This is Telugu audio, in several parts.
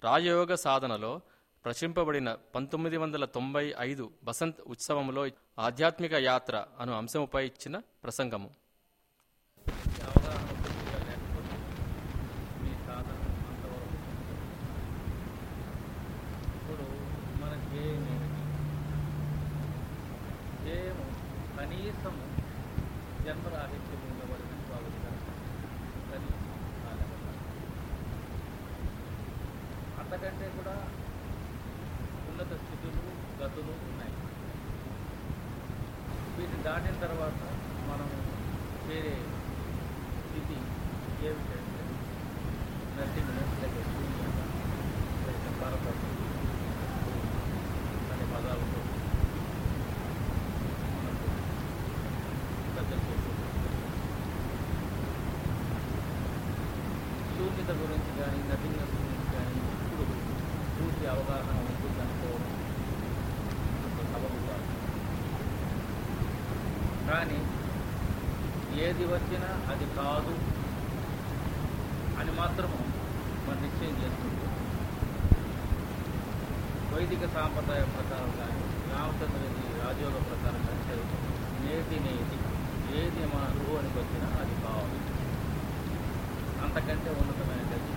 రాజయోగ సాధనలో ప్రచురింపబడిన పంతొమ్మిది వందల తొంభై ఐదు బసంత్ ఉత్సవంలో ఆధ్యాత్మిక యాత్ర అను అంశముపై ఇచ్చిన ప్రసంగము ఈ అవగాహన పూర్తిగా లేకపోతే మీ సాధన అంతవరకు ఇప్పుడు మన ధ్యేయం ఏమిటి ధ్యేయము కనీసం జన్మరాహిత్యం ఉండబడిన బాగుందా కనీసం ఆ లెవెల్లో. అంతకంటే కూడా ఉన్నత స్థితులు గతులు ఉన్నాయి వీటిని దాటిన తర్వాత మనం వేరే స్థితి ఏమిటంటే నథింగ్నెస్ లేక శూన్యత లేక పరపతి అనే పదాలతో మనకు పెద్దలు చెప్పుకుంటారు. శూన్యత గురించి కానీ నథింగ్నెస్ గురించి కానీ ఇప్పుడు పూర్తి అవగాహన ఉంటుందనుకోవడం అంత సబబు కాదు కానీ ఏది వచ్చినా అది కాదు అని మాత్రము మనం నిశ్చయం చేసుకుంటూ వైదిక సాంప్రదాయం ప్రకారం కానీ రామచంద్రుడి రాజయోగ ప్రకారం కానీ చదువుతాం నేటి నేటి ఏది మన అనుభవానికి వచ్చినా అది కావాలి అంతకంటే ఉన్నతమైన గతి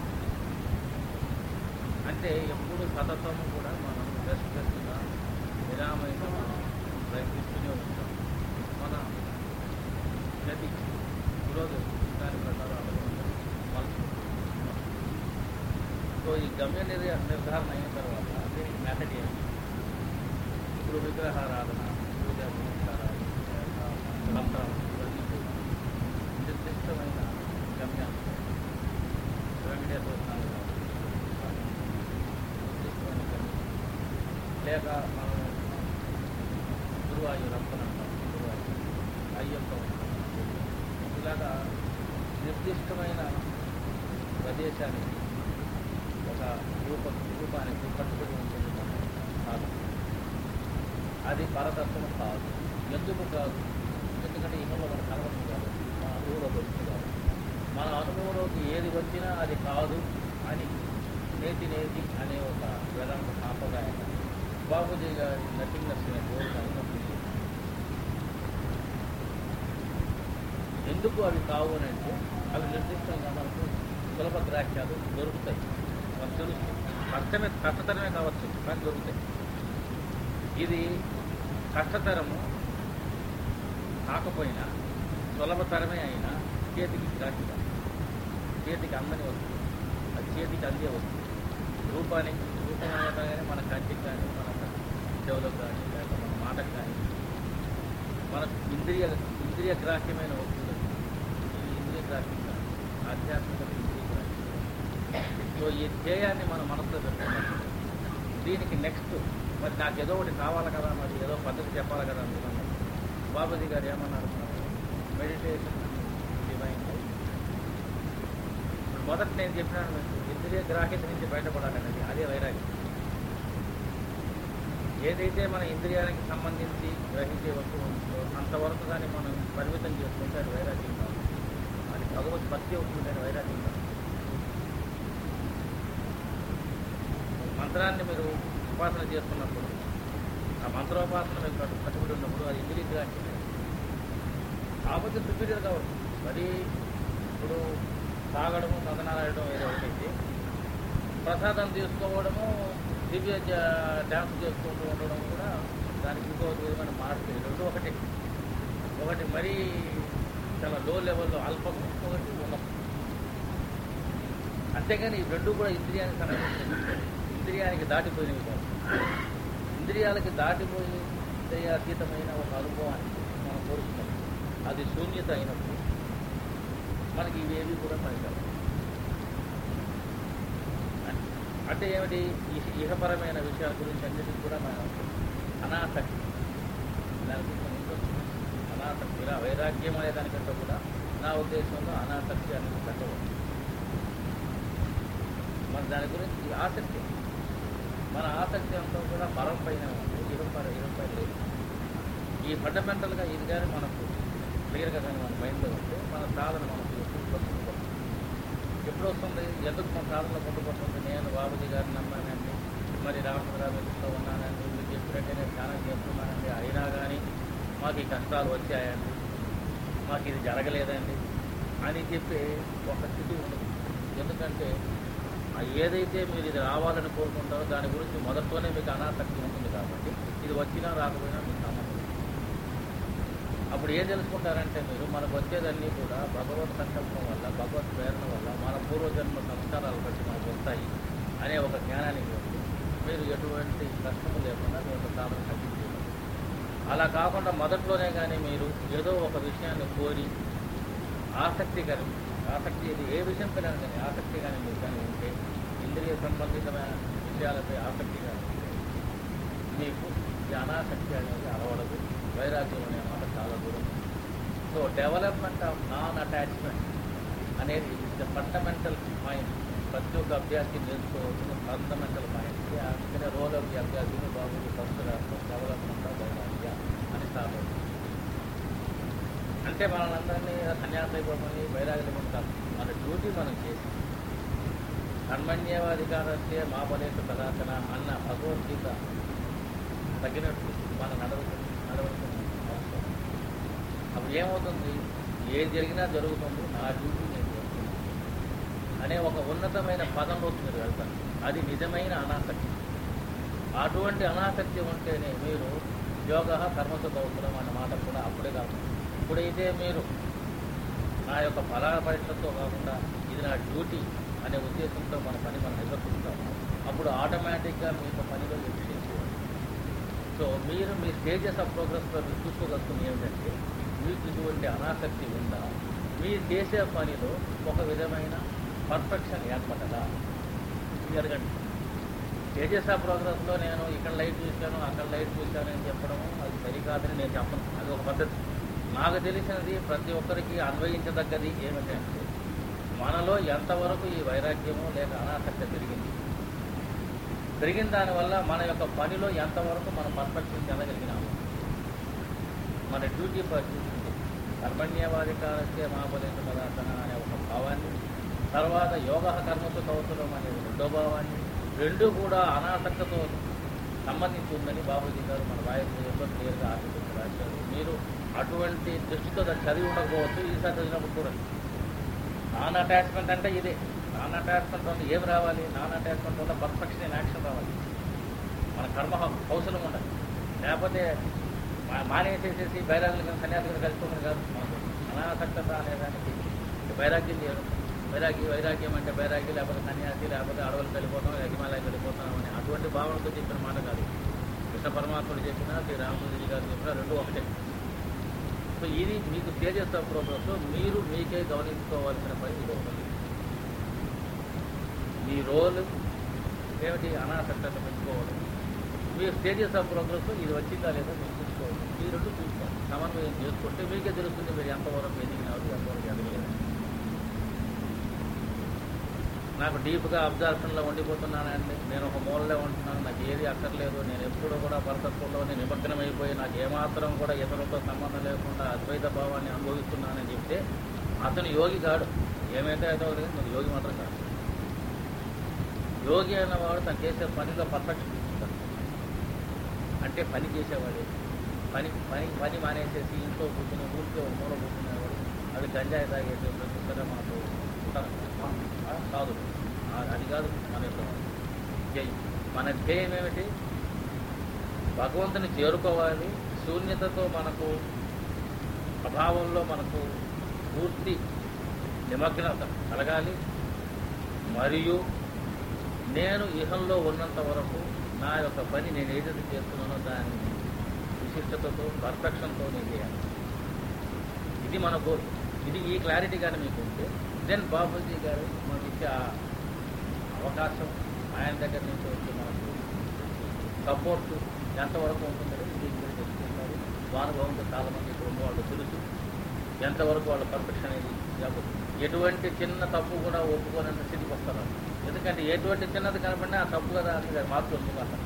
అంటే ఎప్పుడు సతతము కూడా మనం రెస్ట్గా విరామంగా మనం ప్రయత్నిస్తూనే ఉంటాం మన గతి పురోగతి దాని ప్రకారం అనుగుణంగా మలుచుకుంటాం సో ఈ గమ్య నిర్య- నిర్ధారణ అయిన తర్వాత దీనికి మెథడ్ ఏంటి ఇప్పుడు విగ్రహారాధన పూజ పునస్కారాలు మంత్రాలు ఇవన్నీ కూడా నిర్దిష్టమైన గమ్యం వెంకటేశ్వర స్వామి వారు. నిర్దిష్టమైన గమ్యం లేక మనం గురువాయూరప్పన్ అంటాం గురువాయూర్ అయ్యప్ప అంటాం. ఇలాగా నిర్దిష్టమైన ప్రదేశానికి ఒక రూప రూపానికి కట్టుబడి ఉంటుంది మన సాధన అది పరతత్వం కాదు ఎందుకు కాదు ఎందుకంటే ఇహంలో మన కలవడం కాదు మన అనుభవంలో వచ్చింది కాదు మన అనుభవంలోకి ఏది వచ్చినా అది కాదు అని నేతి నేతి అనే ఒక వేదాంత సాంప్రదాయం బాబుజీ గారి నథింగ్నెస్ అనే బోర్డు అయినప్పుడు ఎందుకు అవి కావు అని అంటే అవి నిర్దిష్టంగా మనకు సులభ ద్రాక్షాలు దొరుకుతాయి మనకు తెలుస్తుంది కష్టమే కష్టతరమే కావచ్చు కానీ దొరుకుతాయి ఇది కష్టతరము కాకపోయినా సులభతరమే అయినా చేతికి ద్రాక్ష కాదు. చేతికి అందని వస్తుంది అది చేతికి అందే వస్తుంది రూపానికి రూపం అనగానే మన కంటికి కానీ మన చెవులకు కానీ లేక మన మాటకు కానీ మన ఇంద్రియ ఇంద్రియ గ్రాహ్యమైన వస్తుంది ఈ ఇంద్రియ గ్రాహ్యం కాదు ఆధ్యాత్మికత ఇంద్రియ గ్రాహ్యం సో ఈ ధ్యేయాన్ని మన మనసులో పెట్టుకున్నాం దీనికి నెక్స్ట్ మరి నాకు ఏదో ఒకటి కావాలి కదా మరి ఏదో పద్ధతి చెప్పాలి కదా అనుకున్నాను బాబాజీ గారు ఏమన్నారు మెడిటేషన్ డివైన్ ఇప్పుడు మొదట నేను చెప్పినాను మీకు, ఇంద్రియ గ్రాహ్యత నుంచి బయటపడాలనేది అదే వైరాగ్యం ఏదైతే మన ఇంద్రియానికి సంబంధించి గ్రహించే వస్తువు ఉంటుందో అంతవరకు దాన్ని మనం పరిమితం చేసుకుంటే అది వైరాగ్యం కాదు అది భగవత్ భక్తి అవుతుంది అది వైరాగ్యం కాదు మంత్రాన్ని మీరు ఉపాసన చేస్తున్నప్పుడు ఆ మంత్రోపాసన మీకు కట్టు- కట్టుబడి ఉన్నప్పుడు అది ఇంద్రియ గ్రాహ్యం కాకపోతే సుపీరియర్ కావచ్చు మరి ఇప్పుడు తాగడము మదనాడడం ఏదో ఒకటి ప్రసాదం తీసుకోవడము దివ్య జ- డ్యాన్స్ చేసుకుంటూ ఉండడం కూడా దానికి ఇంకో విధమైన మార్పు ఇది. రెండు ఒకటి ఒకటి మరీ చాలా లో లెవెల్లో అల్పం ఒకటి ఉన్నతం అంతేగాని ఈ రెండు కూడా ఇంద్రియానికి సంబంధించి ఇంద్రియానికి దాటిపోయినవి కాదు ఇంద్రియాలకి దాటిపోయి ఇంద్రియాతీతమైన ఒక అనుభవాన్ని మనం కోరుతున్నాం అది శూన్యత అయినప్పుడు మనకి ఇవేవి కూడా పనికిరావు అంటే ఏమిటి ఇహ- ఇహపరమైన విషయాల గురించి అన్నిటికీ కూడా మనం అనాసక్తి దాని గురించి మనం ఇంకొంచెం అనాసక్తి ఇలా వైరాగ్యం అనే దానికంటే కూడా నా ఉద్దేశంలో అనాసక్తి అనేది పెట్టవచ్చు మన దాని గురించి ఆసక్తి మన ఆసక్తి అంతా కూడా పరం పైన ఉంది ఇరం పర ఇరం పైన లేదు ఈ ఫండమెంటల్గా ఇది కానీ మనకు క్లియర్గా కానీ మన మైండ్లో ఉంటే మన సాధన మనకు ఎప్పుడు పడుతుంది. ఎప్పుడు వస్తుంది ఎందుకు మన సాధనలో పొందుపడుతుంది నేను బాబుజీ గారిని నమ్మానండి మరి రామచంద్రరావు ఇంట్లో ఉన్నానండి మీరు చెప్పినట్టే నేను చాలా చేస్తున్నానండి అయినా కానీ మాకు ఈ కష్టాలు వచ్చాయండి మాకు ఇది జరగలేదండి అని చెప్పి ఒక స్థితి ఉండదు ఎందుకంటే ఆ ఏదైతే మీరు ఇది రావాలని కోరుకుంటారో దాని గురించి మొదట్లోనే మీకు అనాసక్తి ఉంటుంది కాబట్టి ఇది వచ్చినా రాకపోయినా మీకు సంబంధం లేదు. అప్పుడు ఏం తెలుసుకుంటారంటే మీరు మనకు వచ్చేదన్నీ కూడా భగవత్ సంకల్పం వల్ల భగవత్ ప్రేరణ వల్ల మన పూర్వజన్మ సంస్కారాలు బట్టి మనకు వస్తాయి అనే ఒక జ్ఞానానికి వచ్చి మీరు ఎటువంటి కష్టము లేకుండా మీ యొక్క సాధన కంటిన్యూ చేయాలి అలా కాకుండా మొదట్లోనే కానీ మీరు ఏదో ఒక విషయాన్ని కోరి ఆసక్తికరం ఆసక్తి ఇది ఏ విషయం పైన కానీ ఆసక్తి కానీ మీకు కానీ ఉంటే ఇంద్రియ సంబంధితమైన విషయాలపై ఆసక్తి కానీ ఉంటే మీకు ఈ అనాసక్తి అనేది అలవడదు వైరాగ్యం అనే మాట చాలా దూరం so development of non attachment అనేది ద ఫండమెంటల్ పాయింట్ ప్రతి ఒక్క అభ్యాసి నేర్చుకోవాల్సిన ఫండమెంటల్ పాయింట్ అందుకనే రోల్ ఆఫ్ ది అభ్యాసిని బాగుంది ఫస్ట్ రాష్ట్రం డెవలప్మెంట్ ఆఫ్ వైరాగ్య అని స్టార్ట్ అవుతుంది అంటే మనల్ని సన్యాసం అయిపోమని వైరాగ్యం ఉంటాం మన డ్యూటీ మనం చేసి కర్మణ్యవాధికారస్య మా బలేక పదార్థన అన్న భగవద్గీత తగినట్టు మన నడవకు నడవకు అవసరం. అప్పుడు ఏమవుతుంది ఏది జరిగినా జరుగుతుంది నా డ్యూటీ నేను చేస్తున్నాను అనే ఒక ఉన్నతమైన పదంలోకి మీరు వెళ్తారు అది నిజమైన అనాసక్తి అటువంటి అనాసక్తి ఉంటేనే మీరు యోగ కర్మసు కౌశలం అన్న మాట కూడా అప్పుడే కాదు ఇప్పుడైతే మీరు నా యొక్క ఫలాల పరీక్షతో కాకుండా ఇది నా డ్యూటీ అనే ఉద్దేశంతో మన పని మనం నిర్వర్తిస్తాము అప్పుడు ఆటోమేటిక్గా మీకు పనిలో ఎఫిషియన్సీ ఉంటుంది సో మీరు మీ స్టేజెస్ ఆఫ్ ప్రోగ్రెస్లో మీరు చూసుకోగలుగుతుంది ఏమిటంటే మీకు ఇటువంటి అనాసక్తి ఉందా మీరు చేసే పనిలో ఒక విధమైన పర్ఫెక్షన్ ఏర్పడదా జరగండి స్టేజెస్ ఆఫ్ ప్రోగ్రెస్లో నేను ఇక్కడ లైట్ చూశాను అక్కడ లైట్ చూశాను అని చెప్పడం అది సరికాదని నేను చెప్పను అది ఒక పద్ధతి నాకు తెలిసినది ప్రతి ఒక్కరికి అన్వయించదగ్గది ఏమిటంటే మనలో ఎంతవరకు ఈ వైరాగ్యము లేక అనాసక్తి పెరిగింది పెరిగిన దానివల్ల మన యొక్క పనిలో ఎంతవరకు మనం పర్ఫెక్షన్ చెందగలిగినాము మన డ్యూటీ పరిస్థితి కర్మణ్యవాధికారస్య మహాబలేత పదార్థన అనే ఒక భావాన్ని తర్వాత యోగ కర్మసు కౌశలం అనే రెండో భావాన్ని రెండు కూడా అనాసక్తతో సంబంధించి ఉందని బాబూజీ గారు మన వాయుదేవులో క్లియర్గా ఆశించి రాశారు మీరు అటువంటి దృష్టితో దాన్ని చదివి ఉండకపోవచ్చు ఈసారి చదివినప్పుడు చూడండి నాన్ అటాచ్మెంట్ అంటే ఇదే నాన్ అటాచ్మెంట్ వల్ల ఏం రావాలి నాన్ అటాచ్మెంట్ వల్ల పర్ఫెక్షన్ ఇన్ యాక్షన్ రావాలి మన కర్మ కౌశలం ఉండాలి లేకపోతే మా- మానేసేసేసి బైరాగులు కానీ సన్యాసులు కలిసిపోతుంది కాదు మనకు అనాసక్తత అనేదానికి వైరాగ్యం చేయడం వైరాగ్య వైరాగ్యం అంటే వైరాగ్యం లేకపోతే సన్యాసి లేకపోతే అడవులకు వెళ్ళిపోతాం లేదా హిమాలయాలకు వెళ్ళిపోతాం అని అటువంటి భావనతో చెప్పిన మాట కాదు కృష్ణ పరమాత్ముడు చెప్పినా శ్రీ రామచంద్రజీ గారు చెప్పినా రెండు ఒకటే సో ఇది మీకు తేజస్ ఆఫ్ ప్రోగ్రెస్ మీరు మీకే గమనించుకోవాల్సిన పని ఇది ఒకటి మీ రోల్ ఏమిటి అనాసక్తత పెంచుకోవడం మీరు స్టేజెస్ ఆఫ్ ప్రోగ్రెస్ ఇది వచ్చిందా లేదా మీరు చూసుకోవాలి ఈ రెండు చూసుకోండి సమన్వయం చేసుకుంటే మీకే తెలుస్తుంది మీరు ఎంతవరకు ఎదిగినారు ఎంతవరకు ఎదగలేదు నాకు డీప్గా అబ్జర్వేషన్లో ఉండిపోతున్నానండి నేను ఒక మూలలో ఉంటున్నాను నాకు ఏది అక్కర్లేదు నేను ఎప్పుడూ కూడా పరతత్వంలోనే నిమగ్నం అయిపోయి నాకు ఏమాత్రం కూడా ఇతరులతో సంబంధం లేకుండా అద్వైత భావాన్ని అనుభవిస్తున్నానని చెప్తే అతను యోగి కాడు ఏమైతే అయితే అవుతుంది మరి యోగి మాత్రం కాదు యోగి అన్నవాడు తను చేసే పనిలో పర్ఫెక్షన్ తీసుకుంటాడు అంటే పని చేసేవాడు పని పని పని మానేసేసి ఇంట్లో కూర్చుని ఊరికే ఒక మూల కూర్చునేవాడు అది గంజాయి తాగేసి ప్రతి మాకు ఉంటారు ఆ, కాదు ఆ, అది కాదు మన యొక్క ధ్యేయం మన ధ్యేయం ఏమిటి భగవంతుని చేరుకోవాలి శూన్యతతో మనకు అభావంలో మనకు పూర్తి నిమగ్నత కలగాలి మరియు నేను ఇహంలో ఉన్నంత వరకు నా యొక్క పని నేను ఏదైతే చేస్తున్నానో దాన్ని విశిష్టతతో పర్ఫెక్షన్తో నేను చేయాలి ఇది మన గోల్ ఇది ఈ క్లారిటీ కానీ మీకు ఉంటే దెన్ బాబూజీ గారు మనకి ఇచ్చే ఆ అవకాశం ఆయన దగ్గర నుంచి వచ్చే మనకు సపోర్ట్ ఎంతవరకు ఉంటుందో దీని గురించి తెలుసుకుంటారు వానుభవంతో చాలా మంది ఇక్కడ ఉన్న వాళ్ళు తెలుసు ఎంతవరకు వాళ్ళ పర్ఫెక్షన్ అనేది లేకపోతే ఎటువంటి చిన్న తప్పు కూడా ఒప్పుకోనంత స్థితికి వస్తారు వాళ్ళు. ఎందుకంటే ఎటువంటి చిన్నది కనపడినా ఆ తప్పు కదా అని మార్పు వస్తుంది అక్కడ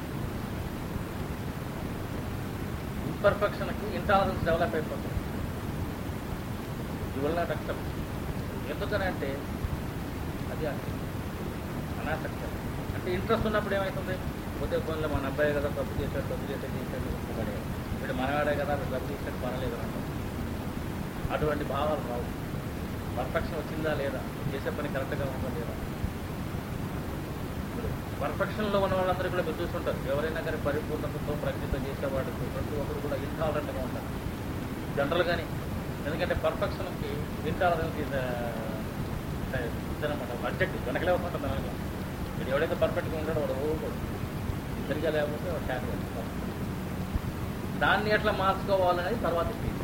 ఇంపర్ఫెక్షన్కి ఇంటాలరెన్స్ డెవలప్ అయిపోతుంది యూ విల్ నాట్ అక్సెప్ట్ ఎందుకనంటే అది ఆసక్తి అనాసక్తి అంటే ఇంట్రెస్ట్ ఉన్నప్పుడు ఏమవుతుంది పోతే ఫోన్లో మన అబ్బాయి కదా తప్పు చేశాడు తప్పు చేశాడు చేశాడు ఇష్టపడే వీడు మనవాడే కదా వీడు తప్పు చేశాడు పనలేదు అంటాం అటువంటి భావాలు రావు పర్ఫెక్షన్ వచ్చిందా లేదా చేసే పని కరెక్ట్గా ఉందా లేదా ఇప్పుడు పర్ఫెక్షన్లో ఉన్న వాళ్ళందరూ కూడా మీరు చూస్తుంటారు ఎవరైనా కానీ పరిపూర్ణతతో ప్రజ్ఞతో చేసేవాడు ప్రతి ఒక్కరు కూడా ఇంటాలరెంట్గా ఉంటారు జనరల్ కానీ ఎందుకంటే పర్ఫెక్షన్కి ఇంటాలరెన్స్ ఇది ఇదనమాట అబ్జెక్ట్ వెనకలే వస్తుంటుంది వెనక వీడు ఎవడైతే పర్ఫెక్ట్గా ఉంటాడో వాడు ఊరుకోడు సరిగా లేకపోతే వాడు హ్యాపీగా దాన్ని ఎట్లా మార్చుకోవాలనేది తర్వాత స్టేజ్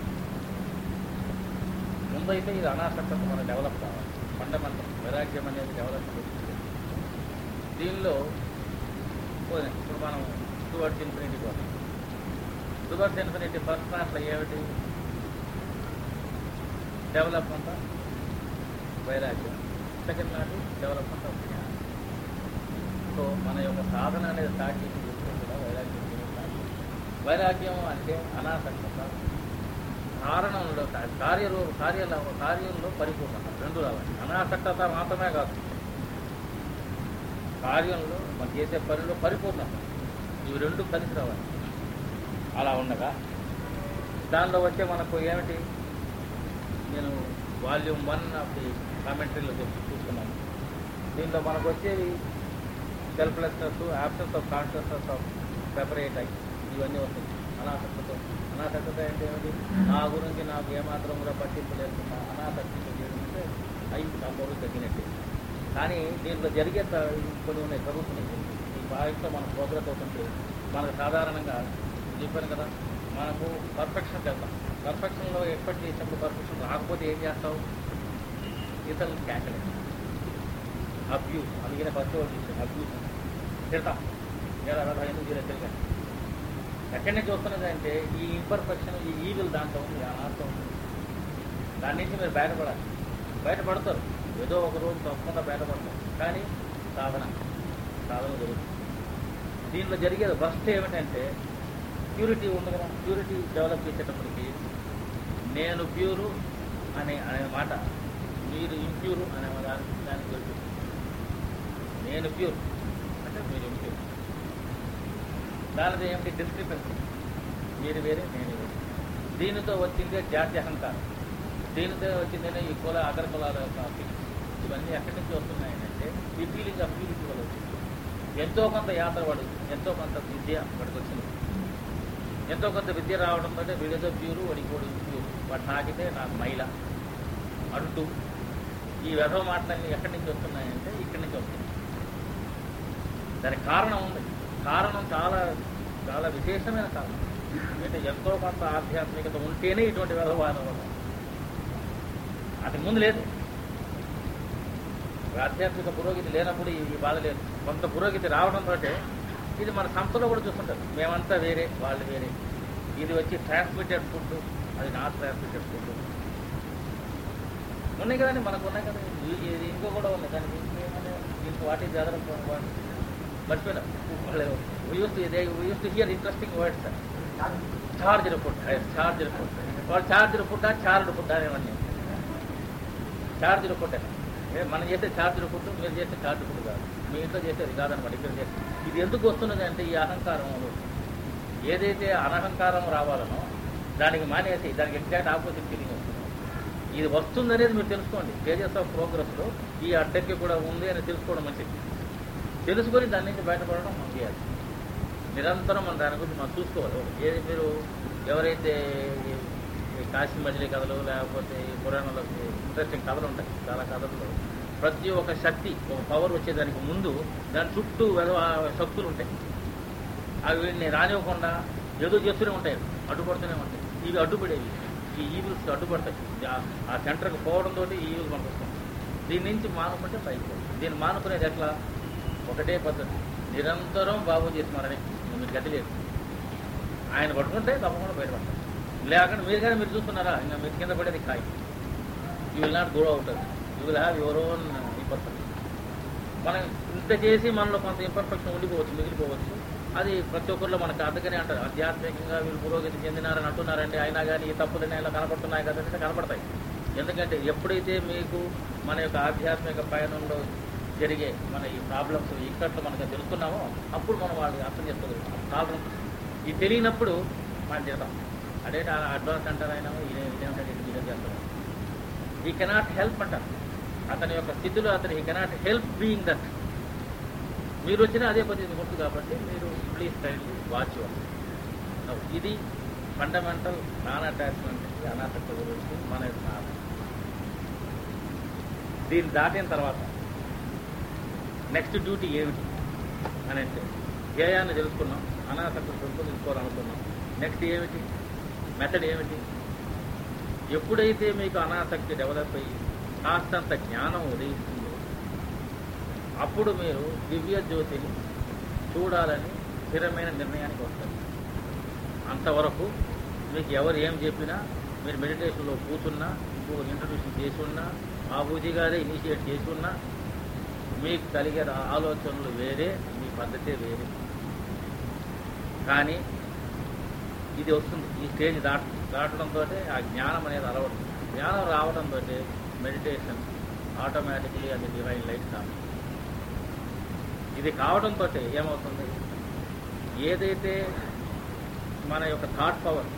ముందైతే ఇది అనాసక్తత మనం డెవలప్ కావాలి ఫండమెంటల్ వైరాగ్యం అనేది డెవలప్ దీనిలో పోనీ, ఇప్పుడు మనం టువర్డ్స్ ఇన్ఫినిటీ పోతాం టువర్డ్స్ ఇన్ఫినిటీ ఫస్ట్ క్లాస్లో ఏమిటి డెవలప్మెంట్ వైరాగ్యం సెకండ్ నాటి డెవలప్మెంట్ ఆఫ్ జ్ఞానం సో మన యొక్క సాధన అనేది స్టార్ట్ చేసి చెప్తే కూడా వైరాగ్యం మీద start చేయాలి. వైరాగ్యం అంటే అనాసక్తత కారణంలో కార్యరూ కార్యాల కార్యంలో పరిపూర్ణత రెండు రావాలి అనాసక్తత మాత్రమే కాదు కార్యంలో మనం చేసే పనిలో పరిపూర్ణత ఇవి రెండు కలిసి రావాలి అలా ఉండగా దానిలో వచ్చే మనకు ఏమిటి నేను వాల్యూమ్ వన్ ఆఫ్ ది కామెంటరీలో చూస్తున్నాను దీంట్లో మనకు వచ్చేవి selflessness absence of consciousness of separate అయి ఇవన్నీ వస్తాయి అనాసక్తతో అనాసక్తత అంటే ఏమిటి నా గురించి నాకు ఏమాత్రం కూడా పట్టింపు లేకుండా అనాసక్తితో చేయడం అంటే అయి నా పొరుగు తగ్గినట్టే కానీ దీంట్లో జరిగే త- కొన్ని ఉన్నాయి చదువుతున్నాయి ఈ బాధ్యతతో మనం ప్రోగ్రెస్ అవుతుంటే మనకు సాధారణంగా చెప్పాను కదా మనకు పర్ఫెక్షన్ వెళ్తాం పర్ఫెక్షన్లో ఎక్స్పెక్ట్ చేసినప్పుడు పర్ఫెక్షన్ రాకపోతే ఏం చేస్తావు ఇతరులు క్యాకలే అబ్యూస్ అందుకనే ఫస్ట్ వర్డ్ చూసాను అబ్యూస్ తిడతాం ఎలా ఎలా ఎందుకు చేయలేదు తెలియదు ఎక్కడి నుంచి వస్తున్నది అంటే ఈ ఇంపర్ఫెక్షన్ ఈ ఈవిల్ దాంట్లో ఉంది ఆ నాతో ఉంది దాని నుంచి మీరు బయటపడాలి బయటపడతారు ఏదో ఒక రోజు తప్పకుండా బయటపడతారు కానీ సాధన సాధన జరుగుతుంది దీంట్లో జరిగేది ఫస్ట్ ఏమిటంటే ప్యూరిటీ ఉంది కదా ప్యూరిటీ డెవలప్ చేసేటప్పటికి నేను ప్యూరు అనే అనే మాట మీరు ఇంప్యూరు అనే దానికి దానికి దొరుకుతుంది నేను ప్యూర్ అంటే మీరు ఇంప్యూర్ దానిది ఏమిటి డిస్క్రిపెన్సీ మీరు వేరే నేను వేరే దీనితో వచ్చిందే జాతి అహంకారం దీనితో వచ్చిందేనే ఈ కుల అగ్ర కులాల యొక్క ఫీలింగ్స్ ఇవన్నీ ఎక్కడి నుంచి వస్తున్నాయి అంటే ఈ ఫీలింగ్ ఆఫ్ ప్యూరిటీ వల్ల వచ్చింది ఎంతో కొంత యాత్ర పడు ఎంతో కొంత విద్య వాడికి వచ్చింది ఎంతో కొంత విద్య రావడంతో వీడేదో ప్యూరు వాడికి కూడా ప్యూరు వాడు నాకితే నాకు మైల అంటూ ఈ వ్యధవ మాటలన్నీ ఎక్కడి నుంచి వస్తున్నాయంటే ఇక్కడి నుంచి వస్తున్నాయి దానికి కారణం ఉంది కారణం చాలా చాలా విశేషమైన కారణం అంటే ఎంతో కొంత ఆధ్యాత్మికత ఉంటేనే ఇటువంటి వ్యవహారం అంతకు ముందు లేదు ఆధ్యాత్మిక పురోగతి లేనప్పుడు ఈ బాధ లేదు కొంత పురోగతి రావడంతో ఇది మన సంస్థలో కూడా చూస్తుంటారు మేమంతా వేరే వాళ్ళు వేరే ఇది వచ్చి ట్రాన్స్మిటెడ్ ఫుడ్ అది నాట్ ట్రాన్స్మిటెడ్ ఫుడ్ ఉన్నాయి కదండి మనకు ఉన్నాయి కదా ఇది- ఇది ఇంకో కూడా ఉంది దానికి ఇంకేమంటే దీనికి వాటి జదరం మర్చిపోయినా use use to hear interesting words charged food charged food వాళ్ళు చార్జ్డ్ ఫుడ్ చార్జ్డ్ ఫుడ్ అనేవన్నీ చార్జ్డ్ ఫుడ్ ఏ మనం చేసే చార్జ్డ్ ఫుడ్ మీరు చేసే చార్జ్ ఫుడ్ కాదు మీ ఇంట్లో చేసేది కాదనమాట ఇక్కడ చేసే ఇది ఎందుకు వస్తున్నది అంటే ఈ అహంకారం ఏదైతే అనహంకారం రావాలనో దానికి మానేసి దానికి ఎగ్జాక్ట్ ఆపోజిట్ ఫీలింగ్ వస్తుంది ఇది వస్తుందనేది మీరు తెలుసుకోండి స్టేజెస్ ఆఫ్ ప్రోగ్రెస్లో ఈ అడ్డంకి కూడా ఉంది అని తెలుసుకోవడం మంచిది తెలుసుకొని దాని నుంచి బయటపడడం మనం చేయాలి నిరంతరం మనం దాని గురించి మనం చూసుకోవాలి ఏది మీరు ఎవరైతే ఈ ఈ కాశీ మజిలీ కథలు లేకపోతే ఈ పురాణంలో ఇంట్రెస్టింగ్ కథలు ఉంటాయి చాలా కథల్లో ప్రతి ఒక్క శక్తి ఒక పవర్ వచ్చేదానికి ముందు దాని చుట్టూ వెధవ శక్తులు ఉంటాయి అవి వీడిని రానివ్వకుండా ఏదో చేస్తూనే ఉంటాయి అడ్డుపడుతూనే ఉంటాయి ఇవి అడ్డుపడేవి ఈ ఈవిల్స్ అడ్డుపడతాయి ఆ- ఆ సెంటర్కి పోవడంతో ఈ ఈవిల్ మనకు వస్తుంది దీని నుంచి మానుకుంటే పైకి పోతుంది. దీన్ని మానుకునేది ఎట్లా ఒకటే పద్ధతి నిరంతరం బాబు చేస్తున్నారని మీరు గతి లేదు ఆయన పట్టుకుంటే తప్పకుండా బయటపడతారు లేకుండా మీరు కానీ మీరు చూస్తున్నారా ఇంకా మీరు కింద పడేది కాయ you will not go out you will have your own imperfection మనం ఇంత చేసి మనలో కొంత ఇంపర్ఫెక్షన్ ఉండిపోవచ్చు మిగిలిపోవచ్చు అది ప్రతి ఒక్కరిలో మనకు అందుకనే అంటారు ఆధ్యాత్మికంగా వీళ్ళు పురోగతి చెందినారని అంటున్నారండి అయినా కానీ ఈ తప్పులు ఇలా కనపడుతున్నాయి కదంటే కనపడతాయి ఎందుకంటే ఎప్పుడైతే మీకు మన యొక్క ఆధ్యాత్మిక పయనంలో జరిగే మన ఈ ప్రాబ్లమ్స్ ఇక్కట్లు మనకు తెలుసుకున్నామో అప్పుడు మనం వాళ్ళకి అర్థం చేసుకోగలుగుతాం టాలరెన్స్ ఇది తెలియనప్పుడు మనం చేద్దాం అదే అడ్వాన్స్ అంటారు ఆయన ఇదే ఇదేమిటంటే ఇదే చేస్తాం ఈ కెనాట్ హెల్ప్ అంటారు అతని యొక్క స్థితిలో అతను ఈ కెనాట్ హెల్ప్ బీయింగ్ దట్ మీరు వచ్చినా అదే పద్ధతి గుర్తు కాబట్టి మీరు ప్లీజ్ కైండ్లీ వాచ్ ఇది ఫండమెంటల్ నాన్ అటాచ్మెంట్ అనాసక్తి గురించి మన యొక్క ఆలోచన. దీన్ని దాటిన తర్వాత నెక్స్ట్ డ్యూటీ ఏమిటి అని అంటే ధ్యేయాన్ని తెలుసుకున్నాం అనాసక్తి పెంపొందించుకోవాలనుకున్నాం నెక్స్ట్ ఏమిటి మెథడ్ ఏమిటి ఎప్పుడైతే మీకు అనాసక్తి డెవలప్ అయ్యి కాస్తంత జ్ఞానం ఉదయిస్తుందో అప్పుడు మీరు దివ్య జ్యోతిని చూడాలని స్థిరమైన నిర్ణయానికి వస్తారు అంతవరకు మీకు ఎవరు ఏం చెప్పినా మీరు మెడిటేషన్లో కూర్చున్నా ఇంకొక ఇంట్రడ్యూషన్ చేసి ఉన్నా ఆ పూజీ గారే ఇనిషియేట్ చేసి ఉన్నా మీకు కలిగే ఆ- ఆలోచనలు వేరే మీ పద్ధతే వేరే కానీ ఇది వస్తుంది ఈ స్టేజ్ దాట దాటడంతో ఆ జ్ఞానం అనేది అలవడం జ్ఞానం రావడంతో మెడిటేషన్ ఆటోమేటిక్లీ అది డివైన్ లైట్ కాదు ఇది కావడంతో ఏమవుతుంది ఏదైతే మన యొక్క థాట్ పవర్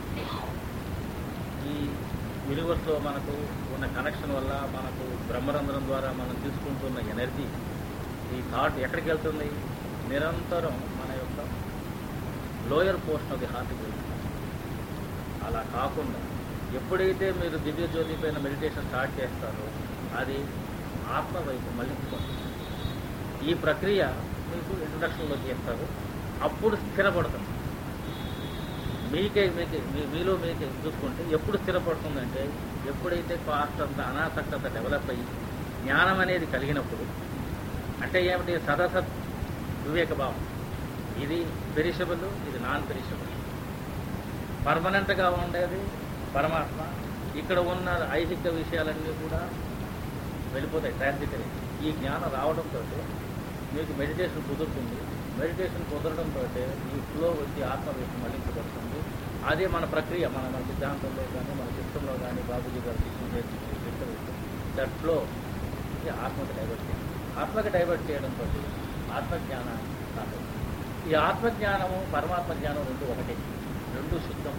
ఈ యూనివర్స్లో మనకు ఉన్న కనెక్షన్ వల్ల మనకు బ్రహ్మరంధ్రం ద్వారా మనం తీసుకుంటున్న ఎనర్జీ ఈ థాట్ ఎక్కడికి వెళ్తుంది నిరంతరం మన యొక్క లోయర్ పోర్షన్ ఆఫ్ ది హార్ట్కి వెళ్తుంది అలా కాకుండా ఎప్పుడైతే మీరు దివ్య జ్యోతి పైన మెడిటేషన్ స్టార్ట్ చేస్తారో అది ఆత్మ వైపు మళ్ళించుకుంటుంది ఈ ప్రక్రియ మీకు ఇంట్రడక్షన్లో చేస్తారు అప్పుడు స్థిరపడుతుంది మీకే మీకే మీ- మీలో మీకే చూసుకుంటే ఎప్పుడు స్థిరపడుతుందంటే ఎప్పుడైతే కాస్ట్ అంత అనాసక్తత డెవలప్ అయ్యి జ్ఞానం అనేది కలిగినప్పుడు అంటే ఏమిటి సదసత్ వివేక భావం ఇది పెరిషబుల్ ఇది నాన్ పెరిషబుల్ పర్మనెంట్గా ఉండేది పరమాత్మ ఇక్కడ ఉన్న ఐహిక విషయాలన్నీ కూడా వెళ్ళిపోతాయి ట్రాన్సిటరీ ఈ జ్ఞానం రావడంతో మీకు మెడిటేషన్ కుదురుతుంది మెడిటేషన్ కుదరడంతో ఈ ఫ్లో వచ్చి ఆత్మ వైపు మళ్లించబడుతుంది అదే మన ప్రక్రియ మన మన సిద్ధాంతంలో కానీ మన సిస్టంలో కానీ బాబుజీ గారు తీసుకునే దట్ ఫ్లో ఇది ఆత్మకి డైవర్ట్ చేయడం ఆత్మకి డైవర్ట్ చేయడంతో ఆత్మజ్ఞానాన్ని రాదు ఈ ఆత్మజ్ఞానము పరమాత్మ జ్ఞానం రెండు ఒకటే రెండు శుద్ధం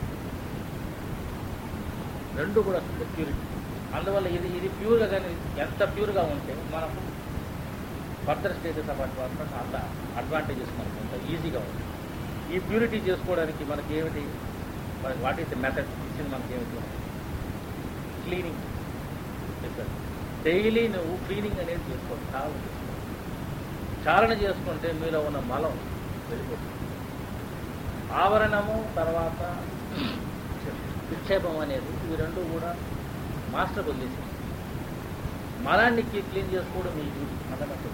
రెండు కూడా శుద్ధ ప్యూరిటీ అందువల్ల ఇది ఇది ప్యూర్గా కానీ ఎంత ప్యూర్గా ఉంటే మనకు ఫర్దర్ స్టేజెస్ ఆఫ్ అడ్వాన్స్మెంట్ అంత అడ్వాంటేజెస్ మనకు అంత ఈజీగా ఉంది ఈ ప్యూరిటీ చేసుకోవడానికి మనకి ఏమిటి వాట్ ఈస్ ద మెథడ్ ఇచ్చింది మనకి ఏమిటి క్లీనింగ్ డైలీ నువ్వు క్లీనింగ్ అనేది చేసుకో చాలన చేసుకో చాలన చేసుకుంటే మీలో ఉన్న మలం వెళ్ళిపోతుంది ఆవరణము తర్వాత విక్షేపం అనేది ఇవి రెండు కూడా మాస్టర్ వదిలేసి మలాన్ని క్లీన్ చేసుకోవడం మీ డ్యూటీ ఫండమెంటల్